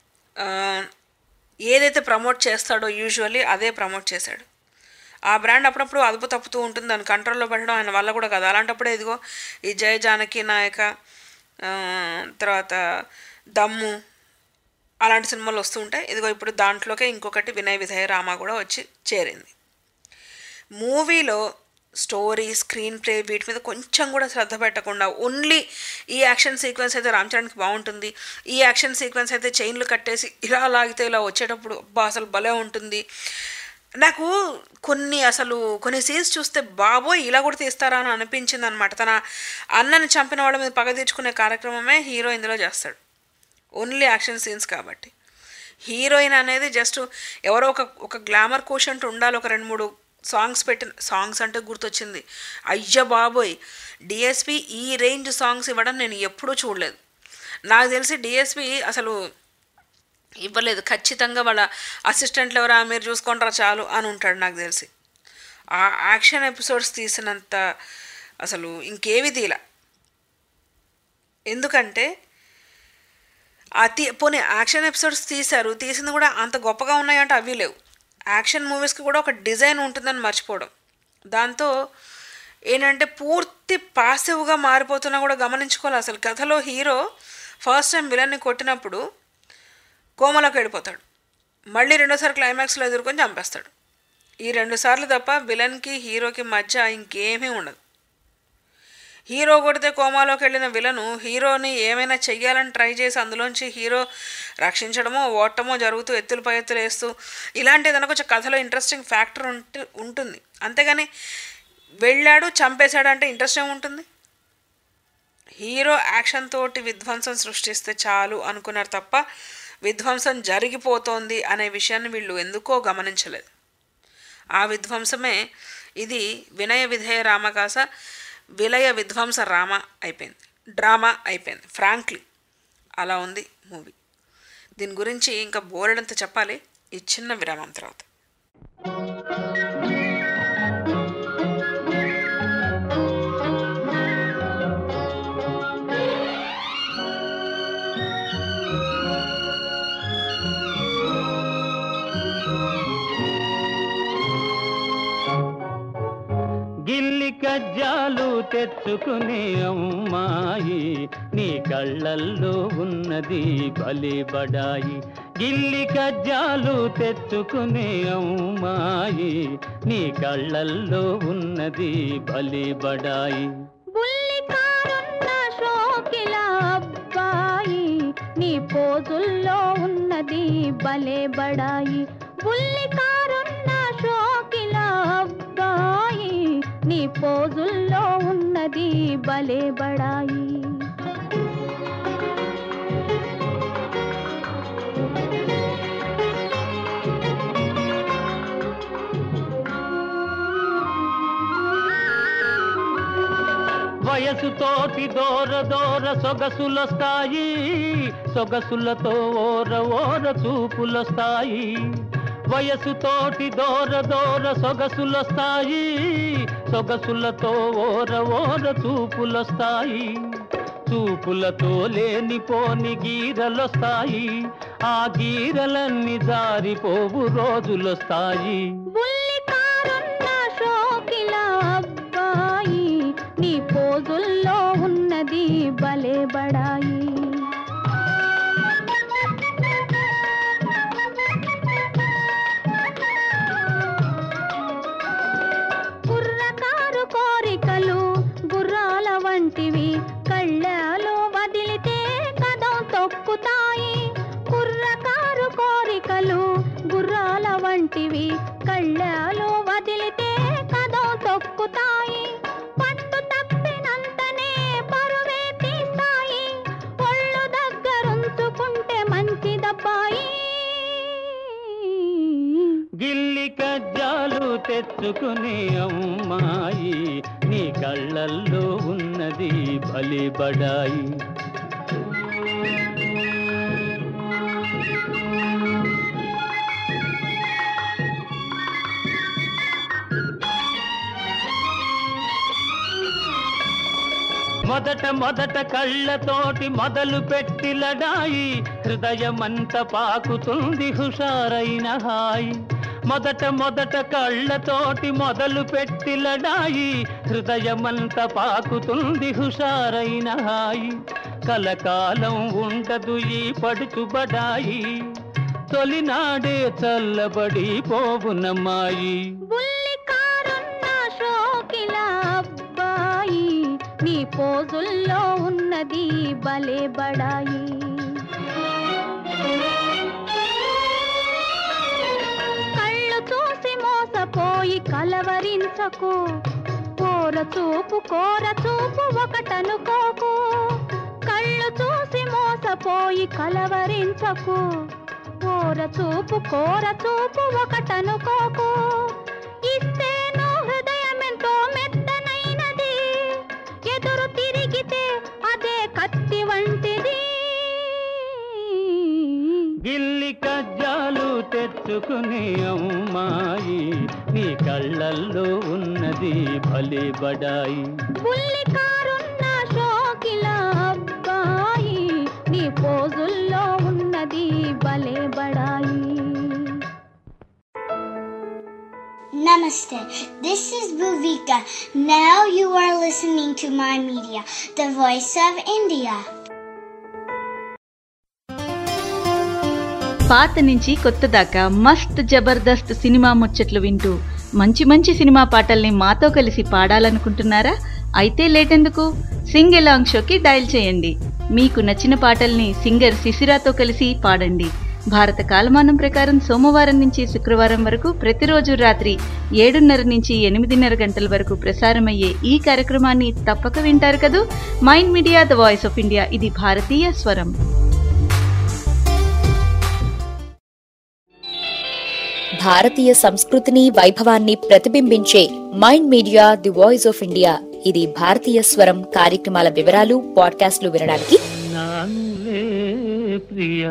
ఏదైతే ప్రమోట్ చేస్తాడో యూజువల్లీ అదే ప్రమోట్ చేశాడు ఆ బ్రాండ్ అప్పుడప్పుడు అదుపు తప్పుతూ ఉంటుంది దాన్ని కంట్రోల్లో పెట్టడం ఆయన వల్ల కూడా కాదు అలాంటప్పుడే ఇదిగో ఈ జయ జానకి నాయక ఆ, తర్వాత దమ్ము అలాంటి సినిమాలు వస్తూ ఉంటాయి ఇదిగో ఇప్పుడు దాంట్లోకే ఇంకొకటి వినయ్ విధేయ రామ కూడా వచ్చి చేరింది మూవీలో స్టోరీ స్క్రీన్ ప్లే వీటి మీద కొంచెం కూడా శ్రద్ధ పెట్టకుండా ఓన్లీ ఈ యాక్షన్ సీక్వెన్స్ అయితే రామ్ చరణ్కి బాగుంటుంది ఈ యాక్షన్ సీక్వెన్స్ అయితే చైన్లు కట్టేసి ఇలా లాగితే ఇలా వచ్చేటప్పుడు అబ్బా అసలు భలే ఉంటుంది నాకు కొన్ని అసలు కొన్ని సీన్స్ చూస్తే బాబోయ్ ఇలా కూడా తీస్తారా అని అనిపించింది అనమాట తన అన్నని చంపిన వాళ్ళ మీద పగ తీర్చుకునే కార్యక్రమమే హీరో ఇందులో చేస్తాడు ఓన్లీ యాక్షన్ సీన్స్ కాబట్టి హీరోయిన్ అనేది జస్ట్ ఎవరో ఒక ఒక గ్లామర్ కోషంట్ ఉండాలి ఒక రెండు మూడు సాంగ్స్ పెట్టిన సాంగ్స్ అంటే గుర్తొచ్చింది అయ్య బాబోయ్ డిఎస్పి ఈ రేంజ్ సాంగ్స్ ఇవ్వడం నేను ఎప్పుడూ చూడలేదు నాకు తెలిసి డిఎస్పి అసలు ఇవ్వలేదు ఖచ్చితంగా వాళ్ళ అసిస్టెంట్లు ఎవరా మీరు చూసుకుంటారా చాలు అని ఉంటాడు నాకు తెలిసి ఆ యాక్షన్ ఎపిసోడ్స్ తీసినంత అసలు ఇంకేవి తీల ఎందుకంటే ఆ తీ పోనీ యాక్షన్ ఎపిసోడ్స్ తీశారు తీసింది కూడా అంత గొప్పగా ఉన్నాయంటే అవి లేవు యాక్షన్ మూవీస్కి కూడా ఒక డిజైన్ ఉంటుందని మర్చిపోవడం దాంతో ఏంటంటే పూర్తి పాసివ్గా మారిపోతున్నా కూడా గమనించుకోవాలి అసలు కథలో హీరో ఫస్ట్ టైం విలన్ని కొట్టినప్పుడు కోమలోకి వెళ్ళిపోతాడు మళ్ళీ రెండోసారి క్లైమాక్స్లో ఎదుర్కొని చంపేస్తాడు ఈ రెండు సార్లు తప్ప విలన్కి హీరోకి మధ్య ఇంకేమీ ఉండదు హీరో కొడితే కోమాలోకి వెళ్ళిన విలను హీరోని ఏమైనా చెయ్యాలని ట్రై చేసి అందులోంచి హీరో రక్షించడమో ఓటమో జరుగుతూ ఎత్తులు పై ఎత్తులు వేస్తూ ఇలాంటి ఏదైనా కొంచెం కథలో ఇంట్రెస్టింగ్ ఫ్యాక్టర్ ఉంటు ఉంటుంది అంతేగాని వెళ్ళాడు చంపేశాడు అంటే ఇంట్రెస్ట్ ఏముంటుంది హీరో యాక్షన్ తోటి విధ్వంసం సృష్టిస్తే చాలు అనుకున్నారు తప్ప విధ్వంసం జరిగిపోతోంది అనే విషయాన్ని వీళ్ళు ఎందుకో గమనించలేదు ఆ విధ్వంసమే ఇది వినయ విధేయ రామకాస విలయ విధ్వంస రామ అయిపోయింది డ్రామా అయిపోయింది ఫ్రాంక్లీ అలా ఉంది మూవీ దీని గురించి ఇంకా బోలెడంత చెప్పాలి ఈ చిన్న విరామం తర్వాత కజ్జాలు తెచ్చుకునే అమ్మాయి నీ కళ్ళల్లో ఉన్నది బలి బడాయి గిల్లి కజ్జాలు తెచ్చుకునే అమ్మాయి నీ కళ్ళల్లో ఉన్నది బలి బడాయి బుల్లికారున్న షోకిల అబ్బాయి నీ పోజుల్లో ఉన్నది భలే బడాయి బుల్లికారున్న షోకిల అబ్బాయి నీ పోజుల్లో ఉన్నది భలే బడాయి వయసుతోటి దూర దూర సొగసులొస్తాయి సొగసులతో ఓర ఓర చూపులొస్తాయి వయసుతోటి దూర దూర సొగసులొస్తాయి సొగసులతో ఓర ఓర చూపులొస్తాయి చూపులతో లేనిపోని గీరలొస్తాయి ఆ గీరలన్నీ జారిపోవు రోజులొస్తాయి బుల్లికారున్న షోకిల అబ్బాయి నీ పోజుల్లో ఉన్నది భలే బడాయి కుర్రకారు కోరికలు గుర్రాల వంటివి కళ్ళలో వదిలితే కదం తొక్కుతాయి కుర్రకారు కోరికలు గుర్రాల వంటివి కళ్ళలో వదిలితే కదం తొక్కుతాయి పట్టు తప్పినంతనే పరువే తీస్తాయి ఒళ్ళు దగ్గరుంచుకుంటే మంచిదబ్బాయి గిల్లి కజ్జాలు తెచ్చుకునే అమ్మాయి నీ కళ్ళల్లో ఉన్నది బలి బడాయి మొదట మొదట కళ్ళతోటి మొదలు పెట్టి లడాయి హృదయమంత పాకుతుంది హుషారైన హాయి మొదట మొదట కళ్ళతోటి మొదలు పెట్టి లడాయి హృదయమంత పాకుతుంది హుషారైన హాయి కలకాలం ఉండదు ఈ పడుచుబడాయి తొలినాడే చల్లబడి పోవునమ్మాయి బుల్లికారున్న షోకిల అబ్బాయి నీ పోజుల్లో ఉన్నది భలే బడాయి కళ్ళు చూసి మోసపోయి కలవరించకు కోర చూపు కోర చూపు ఒకటనుకోకు కళ్ళు చూసి మోసపోయి కలవరించకు కోర చూపు కోర చూపు ఒకటనుకోకు ఇస్తేను హృదయమెంతో మెత్తనైనది ఎదురు తిరిగితే అదే కత్తి వంటిది గిల్లి కజ్జాలు తెచ్చుకునే అమ్మాయి నీ కళ్ళల్లో ఉన్నది బలి బడాయి బుల్లికారున్న షోకిల అబ్బాయి నీ పోజుల్లో ఉన్నది భలే బడాయి Namaste. This is Bhuvika. Now you are listening to my media, the voice of India. పాత నుంచి కొత్త దాకా మస్త్ జబర్దస్త్ సినిమా ముచ్చట్లు వింటూ మంచి మంచి సినిమా పాటల్ని మాతో కలిసి పాడాలనుకుంటున్నారా అయితే లేటెందుకు సింగ్ ఎలాంగ్ షోకి డయల్ చేయండి మీకు నచ్చిన పాటల్ని సింగర్ శిశిరాతో కలిసి పాడండి భారత కాలమానం ప్రకారం సోమవారం నుంచి శుక్రవారం వరకు ప్రతిరోజు రాత్రి ఏడున్నర నుంచి ఎనిమిదిన్నర గంటల వరకు ప్రసారమయ్యే ఈ కార్యక్రమాన్ని తప్పక వింటారు కదూ mind media the voice of India ఇది భారతీయ స్వరం భారతీయ సంస్కృతిని వైభవాన్ని ప్రతిబింబించే mind media the voice of India ఇది భారతీయ స్వరం కార్యక్రమాల వివరాలు పాడ్కాస్ట్లు వినడానికి నానులే ప్రియ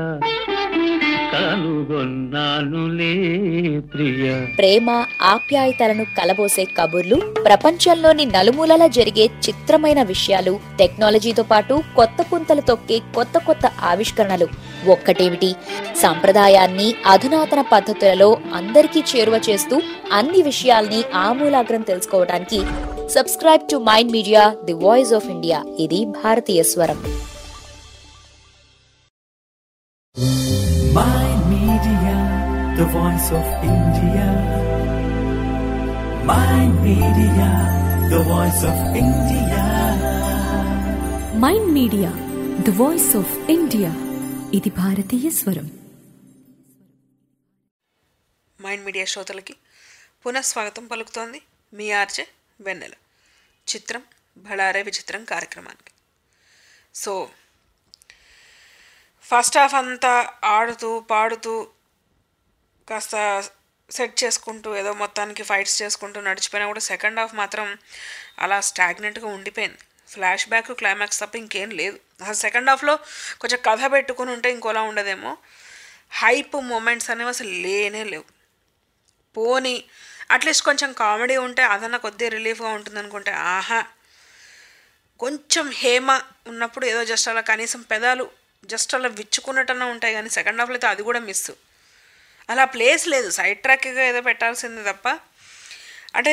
కనుగొన్నానులే ప్రియ ప్రేమ ఆప్యాయతలను కలబోసే కబుర్లు ప్రపంచంలోని నలుమూలలా జరిగే చిత్రమైన విషయాలు టెక్నాలజీతో పాటు కొత్త పుంతలు తొక్కే కొత్త కొత్త ఆవిష్కరణలు ఒక్కటేమిటి సంప్రదాయాన్ని అధునాతన పద్ధతులలో అందరికీ చేరువ చేస్తూ అన్ని విషయాల్ని ఆమూలాగ్రం తెలుసుకోవడానికి subscribe to mind media the voice of India ఇది భారతీయ స్వరం Mind Media, the voice of India. Mind Media, the voice of India. Mind media the voice of India ఇది భారతీయ స్వరం మైండ్ మీడియా శ్రోతలకి పునఃస్వాగతం పలుకుతోంది మీ ఆర్జే వెన్నెల చిత్రం బళారే విచిత్రం కార్యక్రమానికి సో ఫస్ట్ హాఫ్ అంతా ఆడుతూ పాడుతూ కాస్త సెట్ చేసుకుంటూ ఏదో మొత్తానికి ఫైట్స్ చేసుకుంటూ నడిచిపోయినా కూడా సెకండ్ హాఫ్ మాత్రం అలా స్టాగ్నెంట్గా ఉండిపోయింది ఫ్లాష్ బ్యాక్ క్లైమాక్స్ తప్ప ఇంకేం లేదు అసలు సెకండ్ హాఫ్లో కొంచెం కథ పెట్టుకుని ఉంటే ఇంకోలా ఉండదేమో హైప్ మూమెంట్స్ అనేవి అసలు లేనే లేవు పోని అట్లీస్ట్ కొంచెం కామెడీ ఉంటే అదన్న కొద్దిగా రిలీఫ్గా ఉంటుంది అనుకుంటే ఆహా కొంచెం హేమ ఉన్నప్పుడు ఏదో జస్ట్ అలా కనీసం పెదాలు జస్ట్ అలా విచ్చుకున్నట్టన్నా ఉంటాయి కానీ సెకండ్ హాఫ్లో అయితే అది కూడా మిస్ అలా ప్లేస్ లేదు సైడ్ ట్రాక్గా ఏదో పెట్టాల్సింది తప్ప అంటే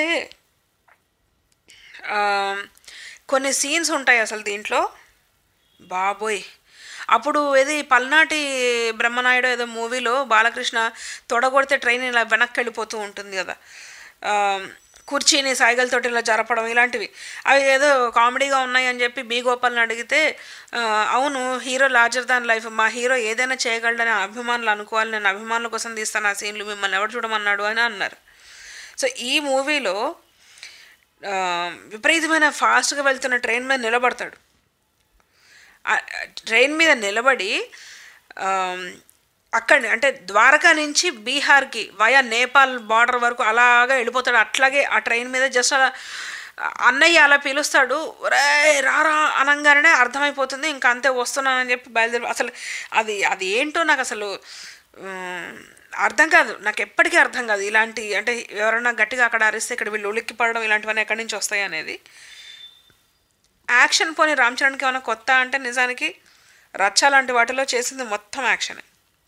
ఆ, కొన్ని సీన్స్ ఉంటాయి అసలు దీంట్లో బాబోయ్ అప్పుడు ఏది పల్నాటి బ్రహ్మనాయుడు ఏదో మూవీలో బాలకృష్ణ తొడగొడితే ట్రైన్ ఇలా వెనక్కి వెళ్ళిపోతూ ఉంటుంది కదా ఆ, కుర్చీని సాయిగలతోటి ఇలా జరపడం ఇలాంటివి అవి ఏదో కామెడీగా ఉన్నాయి అని చెప్పి బి గోపాల్ని అడిగితే ఆ, అవును హీరో లార్జర్ దాన్ లైఫ్ మా హీరో ఏదైనా చేయగలడని అభిమానులు అనుకోవాలి నేను అభిమానుల కోసం తీస్తాను ఆ సీన్లు మిమ్మల్ని ఎవరు చూడమన్నాడు అని అన్నారు సో ఈ మూవీలో ఆ, విపరీతమైన ఫాస్ట్గా వెళ్తున్న ట్రైన్ మీద నిలబడతాడు ఆ ట్రైన్ మీద నిలబడి అక్కడ అంటే ద్వారకా నుంచి బీహార్కి వయా నేపాల్ బార్డర్ వరకు అలాగా వెళ్ళిపోతాడు అట్లాగే ఆ ట్రైన్ మీద జస్ట్ అలా అన్నయ్య అలా పిలుస్తాడు రే రారా అనగానే అర్థమైపోతుంది ఇంకా అంతే వస్తున్నానని చెప్పి బయలుదేరి అసలు అది అది ఏంటో నాకు అసలు ఉమ్, అర్థం కాదు నాకు ఎప్పటికీ అర్థం కాదు ఇలాంటి అంటే ఎవరైనా గట్టిగా అక్కడ అరిస్తే ఇక్కడ వీళ్ళు ఉలిక్కి పడడం ఇలాంటివన్నీ ఎక్కడి నుంచి వస్తాయి అనేది యాక్షన్ పోనీ రామ్ చరణ్కి ఏమైనా కొత్త అంటే నిజానికి రచ్చ లాంటి వాటిలో చేసింది మొత్తం యాక్షనే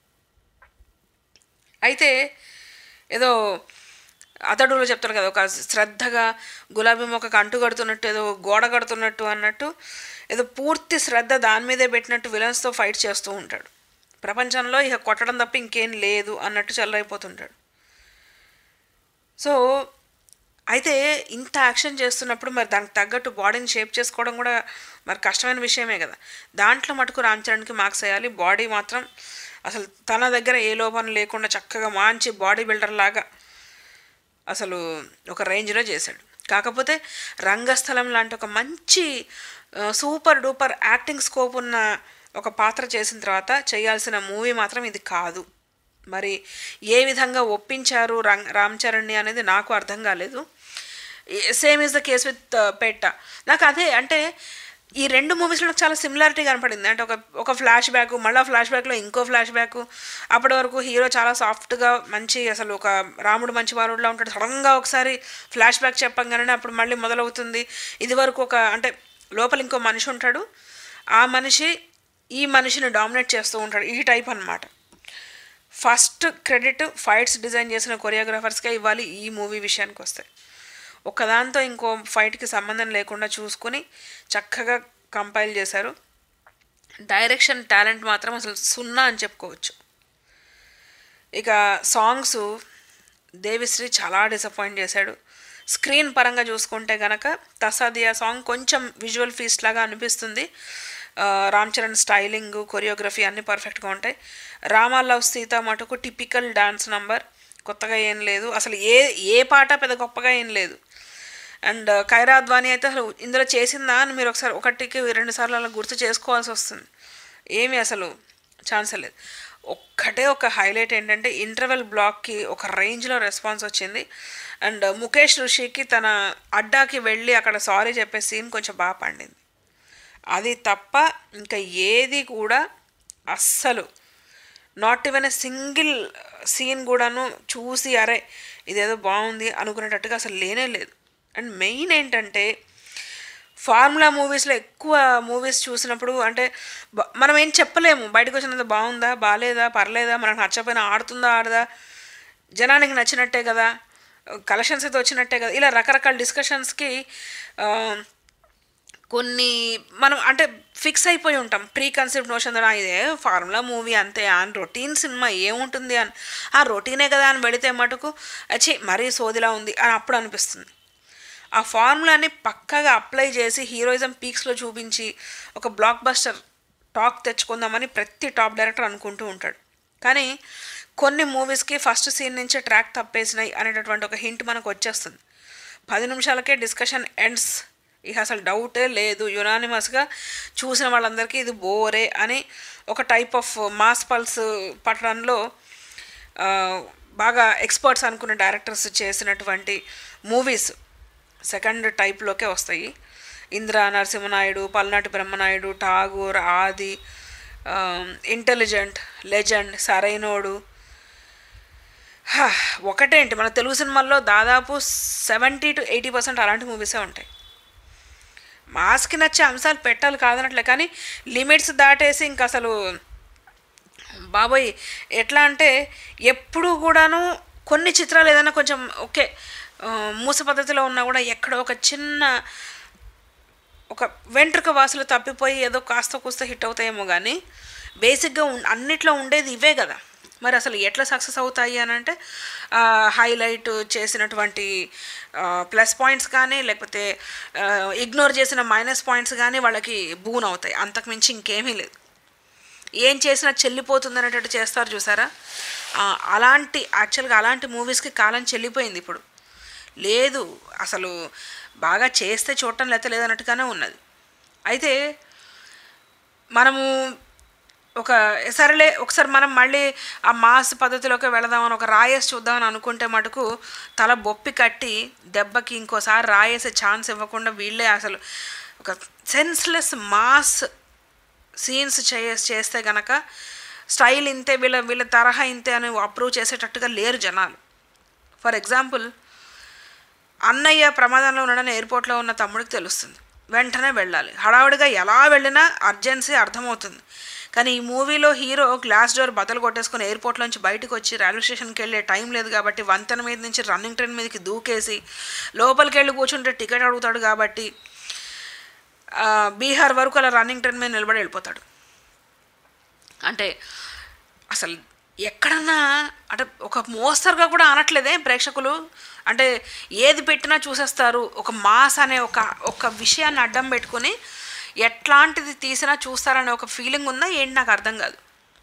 అయితే ఏదో అతడులో చెప్తారు కదా ఒక శ్రద్ధగా గులాబీ మొక్కకు అంటు కడుతున్నట్టు ఏదో గోడ కడుతున్నట్టు అన్నట్టు ఏదో పూర్తి శ్రద్ధ దాని మీదే పెట్టినట్టు విలన్స్తో ఫైట్ చేస్తూ ఉంటాడు ప్రపంచంలో ఇక కొట్టడం తప్ప ఇంకేం లేదు అన్నట్టు చెల్లరైపోతుంటాడు సో అయితే ఇంత యాక్షన్ చేస్తున్నప్పుడు మరి దానికి తగ్గట్టు బాడీని షేప్ చేసుకోవడం కూడా మరి కష్టమైన విషయమే కదా దాంట్లో మటుకు రామ్ చరణ్కి మార్క్స్ వేయాలి బాడీ మాత్రం అసలు తన దగ్గర ఏ లోపం లేకుండా చక్కగా మంచి బాడీ బిల్డర్ లాగా అసలు ఒక రేంజ్లో చేశాడు కాకపోతే రంగస్థలం లాంటి ఒక మంచి ఆ, సూపర్ డూపర్ యాక్టింగ్ స్కోప్ ఉన్న ఒక పాత్ర చేసిన తర్వాత చేయాల్సిన మూవీ మాత్రం ఇది కాదు మరి ఏ విధంగా ఒప్పించారు రంగ్ రామ్ చరణ్ని అనేది నాకు అర్థం కాలేదు same is the case with పెట్ట నాకు అదే అంటే ఈ రెండు మూవీస్లో నాకు చాలా సిమిలారిటీ కనపడింది అంటే ఒక ఒక ఫ్లాష్ బ్యాక్ మళ్ళీ ఫ్లాష్ బ్యాక్లో ఇంకో ఫ్లాష్ బ్యాక్ అప్పటి వరకు హీరో చాలా సాఫ్ట్గా మంచి అసలు ఒక రాముడు మంచి వారుడులా ఉంటాడు సడన్గా ఒకసారి ఫ్లాష్ బ్యాక్ చెప్పంగానే అప్పుడు మళ్ళీ మొదలవుతుంది ఇది వరకు ఒక అంటే లోపల ఇంకో మనిషి ఉంటాడు ఆ మనిషి ఈ మనిషిని డామినేట్ చేస్తూ ఉంటాడు ఈ టైప్ అన్నమాట ఫస్ట్ క్రెడిట్ ఫైట్స్ డిజైన్ చేసిన కొరియోగ్రాఫర్స్కే ఇవ్వాలి ఈ మూవీ విషయానికి వస్తే ఒకదాంతో ఇంకో ఫైట్కి సంబంధం లేకుండా చూసుకొని చక్కగా కంపైల్ చేశారు డైరెక్షన్ టాలెంట్ మాత్రం అసలు సున్నా అని చెప్పుకోవచ్చు ఇక సాంగ్స్ దేవిశ్రీ చాలా డిసప్పాయింట్ చేశాడు స్క్రీన్ పరంగా చూసుకుంటే గనక తసాదియా సాంగ్ కొంచెం విజువల్ ఫీస్ట్ లాగా అనిపిస్తుంది ఆ, రామ్ చరణ్ స్టైలింగ్ కొరియోగ్రఫీ అన్నీ పర్ఫెక్ట్గా ఉంటాయి రామా లవ్ సీత మటుకు టిపికల్ డాన్స్ నంబర్ కొత్తగా ఏం లేదు అసలు ఏ ఏ పాట పెద్ద గొప్పగా ఏం లేదు అండ్ కైరా అద్వానీ అయితే అసలు ఇందులో చేసిందా అని మీరు ఒకసారి ఒకటికి రెండు సార్లు అలా గుర్తు చేసుకోవాల్సి వస్తుంది ఏమీ అసలు ఛాన్స్ లేదు ఒక్కటే ఒక హైలైట్ ఏంటంటే ఇంటర్వెల్ బ్లాక్కి ఒక రేంజ్లో రెస్పాన్స్ వచ్చింది అండ్ ముఖేష్ ఋషికి తన అడ్డాకి వెళ్ళి అక్కడ సారీ చెప్పే సీన్ కొంచెం బాగా పండింది అది తప్ప ఇంకా ఏది కూడా అస్సలు not even a single scene కూడాను చూసి అరే ఇదేదో బాగుంది అనుకునేటట్టుగా అసలు లేనే లేదు అండ్ మెయిన్ ఏంటంటే ఫార్ములా మూవీస్లో ఎక్కువ మూవీస్ చూసినప్పుడు అంటే బ- మనం ఏం చెప్పలేము బయటకు వచ్చినంత బాగుందా బాగాలేదా పర్లేదా మనకు నచ్చపోయినా ఆడుతుందా ఆడదా జనానికి నచ్చినట్టే కదా కలెక్షన్స్ అయితే వచ్చినట్టే కదా ఇలా రకరకాల డిస్కషన్స్కి కొన్ని మనం అంటే ఫిక్స్ అయిపోయి ఉంటాం ప్రీ కన్సెప్ట్ నోషన్ ద్వారా ఇదే ఫార్ములా మూవీ అంతే అని రొటీన్ సినిమా ఏముంటుంది అని ఆ రొటీనే కదా అని పెడితే మటుకు అచ్చి మరీ సోదిలా ఉంది అని అప్పుడు అనిపిస్తుంది ఆ ఫార్ములాని పక్కగా అప్లై చేసి హీరోయిజం పీక్స్లో చూపించి ఒక బ్లాక్ బస్టర్ టాక్ తెచ్చుకుందామని ప్రతి టాప్ డైరెక్టర్ అనుకుంటూ ఉంటాడు కానీ కొన్ని మూవీస్కి ఫస్ట్ సీన్ నుంచే ట్రాక్ తప్పేసినాయి అనేటటువంటి ఒక హింట్ మనకు వచ్చేస్తుంది పది నిమిషాలకే డిస్కషన్ ఎండ్స్ ఇక అసలు డౌటే లేదు యునానిమస్గా చూసిన వాళ్ళందరికీ ఇది బోరే అని ఒక టైప్ ఆఫ్ మాస్ పల్స్ పట్టడంలో ఆ, బాగా ఎక్స్పర్ట్స్ అనుకున్న డైరెక్టర్స్ చేసినటువంటి మూవీస్ సెకండ్ టైప్లోకే వస్తాయి ఇంద్ర నరసింహనాయుడు పల్నాటి బ్రహ్మనాయుడు ఠాగూర్ ఆది ఇంటెలిజెంట్ లెజెండ్ సరైనోడు హా, ఒకటేంటి మన తెలుగు సినిమాల్లో దాదాపు సెవెంటీ టు ఎయిటీ పర్సెంట్ అలాంటి మూవీసే ఉంటాయి మాస్కి నచ్చే అంశాలు పెట్టాలి కాదనట్లే కానీ లిమిట్స్ దాటేసి ఇంక అసలు బాబోయ్ ఎట్లా అంటే ఎప్పుడు కూడాను కొన్ని చిత్రాలు ఏదైనా కొంచెం ఓకే ఆ, మూస పద్ధతిలో ఉన్నా కూడా ఎక్కడో ఒక చిన్న ఒక వెంట్రుక వాసులు తప్పిపోయి ఏదో కాస్త కూస్త హిట్ అవుతాయేమో కానీ బేసిక్గా ఉన్- అన్నిట్లో ఉండేది ఇవే కదా మరి అసలు ఎట్లా సక్సెస్ అవుతాయి అని అంటే హైలైట్ చేసినటువంటి ప్లస్ పాయింట్స్ కానీ లేకపోతే ఇగ్నోర్ చేసిన మైనస్ పాయింట్స్ కానీ వాళ్ళకి బూన్ అవుతాయి అంతకుమించి ఇంకేమీ లేదు ఏం చేసినా చెల్లిపోతుంది అనేటట్టు చేస్తారు చూసారా ఆ, అలాంటి యాక్చువల్గా అలాంటి మూవీస్కి కాలం చెల్లిపోయింది ఇప్పుడు లేదు అసలు బాగా చేస్తే చూడటం లేకపోతే లేదన్నట్టుగానే ఉన్నది అయితే మనము ఒక సరేలే ఒకసారి మనం మళ్ళీ ఆ మాస్ పద్ధతిలోకి వెళదామని ఒక రాయేసి చూద్దామని అనుకుంటే మటుకు తల బొప్పి కట్టి దెబ్బకి ఇంకోసారి రాయేసే ఛాన్స్ ఇవ్వకుండా వీళ్ళే అసలు ఒక సెన్స్లెస్ మాస్ సీన్స్ చే చేస్తే గనక స్టైల్ ఇంతే వీళ్ళ వీళ్ళ తరహా ఇంతే అని అప్రూవ్ చేసేటట్టుగా లేరు జనాలు ఫర్ ఎగ్జాంపుల్ అన్నయ్య ప్రమాదంలో ఉన్నాడని ఎయిర్పోర్ట్లో ఉన్న తమ్ముడికి తెలుస్తుంది వెంటనే వెళ్ళాలి హడావుడిగా ఎలా వెళ్ళినా అర్జెన్సీ అర్థమవుతుంది కానీ ఈ మూవీలో హీరో గ్లాస్ డోర్ బద్దలు కొట్టేసుకుని ఎయిర్పోర్ట్లోంచి బయటకు వచ్చి రైల్వే స్టేషన్కి వెళ్ళే టైం లేదు కాబట్టి వంతెన మీద నుంచి రన్నింగ్ ట్రైన్ మీదకి దూకేసి లోపలికి వెళ్ళి కూర్చుంటే టికెట్ అడుగుతాడు కాబట్టి ఆ, బీహార్ వరకు అలా రన్నింగ్ ట్రైన్ మీద నిలబడి వెళ్ళిపోతాడు అంటే అసలు ఎక్కడన్నా అంటే ఒక మోస్తరుగా కూడా అనట్లేదే ప్రేక్షకులు అంటే ఏది పెట్టినా చూసేస్తారు ఒక మాస్ అనే ఒక ఒక విషయాన్ని అడ్డం పెట్టుకొని ఎట్లాంటిది తీసినా చూస్తారనే ఒక ఫీలింగ్ ఉందా ఏంటి నాకు అర్థం కాదు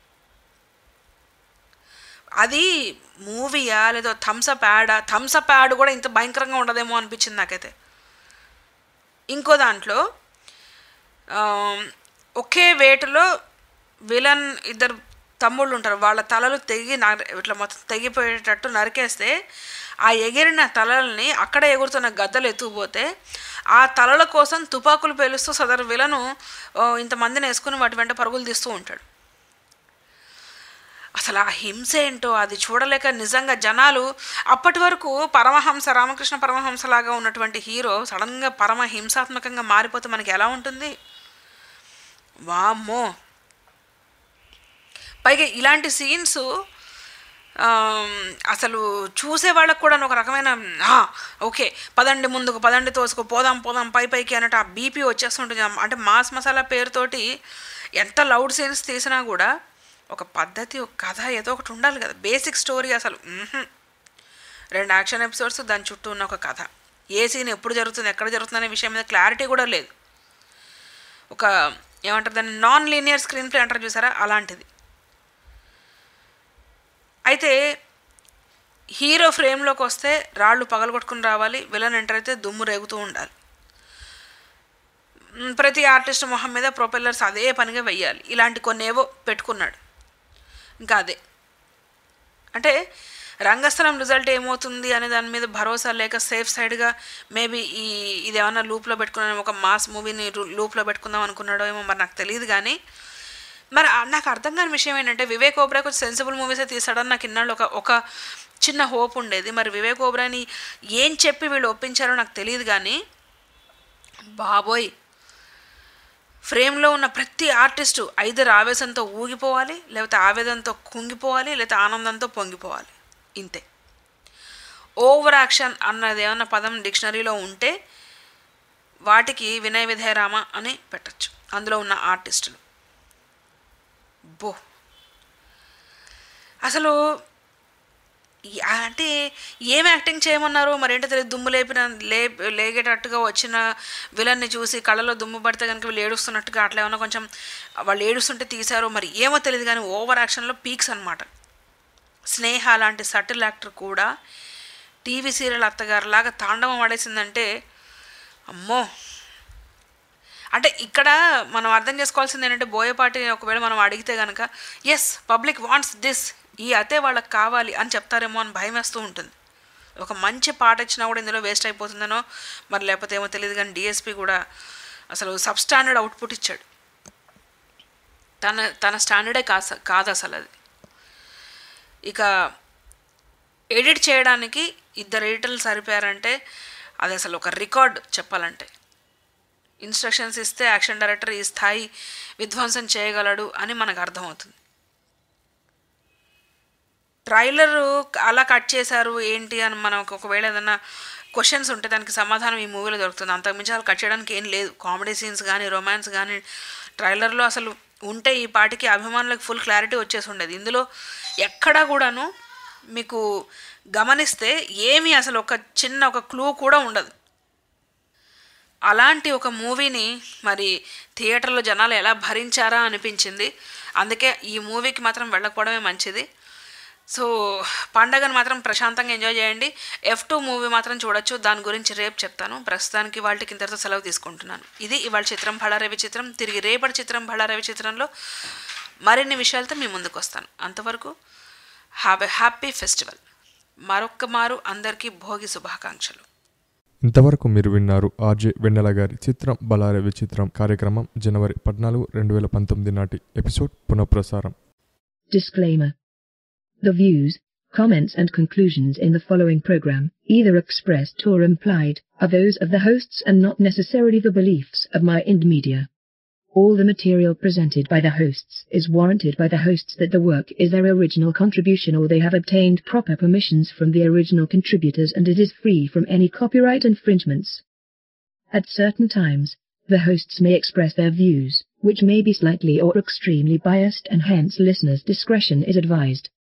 అది మూవీయా లేదో థమ్సప్ యాడా థమ్సప్ యాడ్ కూడా ఇంత భయంకరంగా ఉండదేమో అనిపించింది నాకైతే ఇంకో దాంట్లో ఆ, ఒకే వేటలో విలన్ ఇద్దరు తమ్ముళ్ళు ఉంటారు వాళ్ళ తలలు తెగి నర- ఇట్లా మొత్తం తెగిపోయేటట్టు నరికేస్తే ఆ ఎగిరిన తలల్ని అక్కడ ఎగురుతున్న గద్దలు ఎత్తుకుపోతే ఆ తలల కోసం తుపాకులు పేలుస్తూ సదరు విలను ఓ, ఇంతమందిని వేసుకుని వాటి వెంట పరుగులు తీస్తూ ఉంటాడు అసలు ఆ హింస ఏంటో అది చూడలేక నిజంగా జనాలు అప్పటి వరకు పరమహంస రామకృష్ణ పరమహంసలాగా ఉన్నటువంటి హీరో సడన్గా పరమ హింసాత్మకంగా మారిపోతే మనకి ఎలా ఉంటుంది వామ్మో పైగా ఇలాంటి సీన్స్ అసలు చూసే వాళ్ళకు కూడా ఒక రకమైన "ఆ, ఓకే పదండి ముందుకు పదండి తోసుకు పోదాం పోదాం పై పైకి అన్నట్టు ఆ బీపీ వచ్చేస్తుంటుంది అంటే మాస్ మసాలా పేరుతోటి ఎంత లౌడ్ సీన్స్ తీసినా కూడా ఒక పద్ధతి ఒక కథ ఏదో ఒకటి ఉండాలి కదా బేసిక్ స్టోరీ అసలు మ్హూ. రెండు యాక్షన్ ఎపిసోడ్స్ దాని చుట్టూ ఉన్న ఒక కథ ఏ సీన్ ఎప్పుడు జరుగుతుంది ఎక్కడ జరుగుతుంది అనే విషయం మీద క్లారిటీ కూడా లేదు ఒక ఏమంటారు దాన్ని నాన్ లీనియర్ స్క్రీన్ ప్లే అంటారు చూసారా అలాంటిది అయితే హీరో ఫ్రేమ్లోకి వస్తే రాళ్ళు పగలగొట్టుకుని రావాలి విలన్ ఎంటర్ అయితే దుమ్ము రేగుతూ ఉండాలి మ్, ప్రతి ఆర్టిస్ట్ మొహం మీద ప్రొపెల్లర్స్ అదే పనిగా వెయ్యాలి ఇలాంటి కొన్ని ఏవో పెట్టుకున్నాడు ఇంకా అదే అంటే రంగస్థలం రిజల్ట్ ఏమవుతుంది అనే దాని మీద భరోసా లేక సేఫ్ సైడ్గా మేబీ ఈ ఇది ఏమన్నా లూప్లో పెట్టుకున్నాను ఒక మాస్ మూవీని లూప్లో పెట్టుకుందాం అనుకున్నాడో ఏమో మరి నాకు తెలియదు కానీ మరి ఆ- నాకు అర్థం కాని విషయం ఏంటంటే వివేక్ ఓబ్రా కొంచెం సెన్సిబుల్ మూవీసే తీసాడని నాకు ఇన్నాళ్ళు ఒక ఒక చిన్న హోప్ ఉండేది మరి వివేక్ ఓబ్రాని ఏం చెప్పి వీళ్ళు ఒప్పించారో నాకు తెలియదు కానీ బాబోయ్ ఫ్రేమ్లో ఉన్న ప్రతి ఆర్టిస్టు ఐదర్ ఆవేశంతో ఊగిపోవాలి లేకపోతే ఆవేదంతో కుంగిపోవాలి లేకపోతే ఆనందంతో పొంగిపోవాలి ఇంతే ఓవర్ యాక్షన్ అన్నది ఏమన్నా పదం డిక్షనరీలో ఉంటే వాటికి వినయ విధేయరామ అని పెట్టచ్చు అందులో ఉన్న ఆర్టిస్టులు బో అసలు ఈ- అంటే ఏం యాక్టింగ్ చేయమన్నారు మరేంటో తెలియదు దుమ్ము లేపిన లే లేగేటట్టుగా వచ్చిన విలన్ని చూసి కళ్ళలో దుమ్ము పడితే కనుక వీళ్ళు ఏడుస్తున్నట్టుగా అట్లా ఏమన్నా కొంచెం వాళ్ళు ఏడుస్తుంటే తీశారు మరి ఏమో తెలియదు కానీ ఓవర్ యాక్షన్లో పీక్స్ అనమాట స్నేహ లాంటి సటిల్ యాక్టర్ కూడా టీవీ సీరియల్ అత్తగారు లాగా తాండవం ఆడేసిందంటే అమ్మో అంటే ఇక్కడ మనం అర్థం చేసుకోవాల్సింది ఏంటంటే బోయపాటి ఒకవేళ మనం అడిగితే కనుక ఎస్ పబ్లిక్ వాంట్స్ దిస్ ఈ అతే వాళ్ళకి కావాలి అని చెప్తారేమో అని భయం వేస్తూ ఉంటుంది ఒక మంచి పాట ఇచ్చినా కూడా ఇందులో వేస్ట్ అయిపోతుందనో మరి లేకపోతే ఏమో తెలియదు కానీ డిఎస్పి కూడా అసలు సబ్ స్టాండర్డ్ అవుట్పుట్ ఇచ్చాడు తన తన స్టాండర్డే కాస కాదు అసలు అది ఇక ఎడిట్ చేయడానికి ఇద్దరు ఎడిటర్లు సరిపోయారంటే అది అసలు ఒక రికార్డ్ చెప్పాలంటే ఇన్స్ట్రక్షన్స్ ఇస్తే యాక్షన్ డైరెక్టర్ ఈ స్థాయి విధ్వంసం చేయగలడు అని మనకు అర్థమవుతుంది ట్రైలర్ అలా కట్ చేశారు ఏంటి అని మనకు ఒకవేళ ఏదైనా క్వశ్చన్స్ ఉంటే దానికి సమాధానం ఈ మూవీలో దొరుకుతుంది అంతకుమించి అలా కట్ చేయడానికి ఏం లేదు కామెడీ సీన్స్ కానీ రొమాన్స్ కానీ ట్రైలర్లో అసలు ఉంటే ఈ పాటికి అభిమానులకు ఫుల్ క్లారిటీ వచ్చేసి ఉండేది ఇందులో ఎక్కడా కూడాను మీకు గమనిస్తే ఏమీ అసలు ఒక చిన్న ఒక క్లూ కూడా ఉండదు అలాంటి ఒక మూవీని మరి థియేటర్లో జనాలు ఎలా భరించారా అనిపించింది అందుకే ఈ మూవీకి మాత్రం వెళ్ళకపోవడమే మంచిది సో పండగను మాత్రం ప్రశాంతంగా ఎంజాయ్ చేయండి ఎఫ్ టూ మూవీ మాత్రం చూడొచ్చు దాని గురించి రేపు చెప్తాను ప్రస్తుతానికి వాళ్ళకి ఇంతటితో సెలవు తీసుకుంటున్నాను ఇది ఇవాళ చిత్రం భళారవి చిత్రం తిరిగి రేపటి చిత్రం భళారవి చిత్రంలో మరిన్ని విషయాలతో మీ ముందుకు వస్తాను అంతవరకు హ్యావ్ ఎ హ్యాపీ ఫెస్టివల్ మరొక్క మారు అందరికీ భోగి శుభాకాంక్షలు ఇంతవరకు మీరు విన్నారు ఆర్జే వెన్నెల గారి చిత్రం బలారే విచిత్రం కార్యక్రమం జనవరి పద్నాలుగు రెండు వేల పంతొమ్మిది నాటి ఎపిసోడ్ పునఃప్రసారం Disclaimer. The views, comments and conclusions in the following program, either expressed or implied, are those of the hosts and not necessarily the beliefs of my Ind Media. All the material presented by the hosts is warranted by the hosts that the work is their original contribution or they have obtained proper permissions from the original contributors and it is free from any copyright infringements. At certain times, the hosts may express their views, which may be slightly or extremely biased and hence listeners' discretion is advised.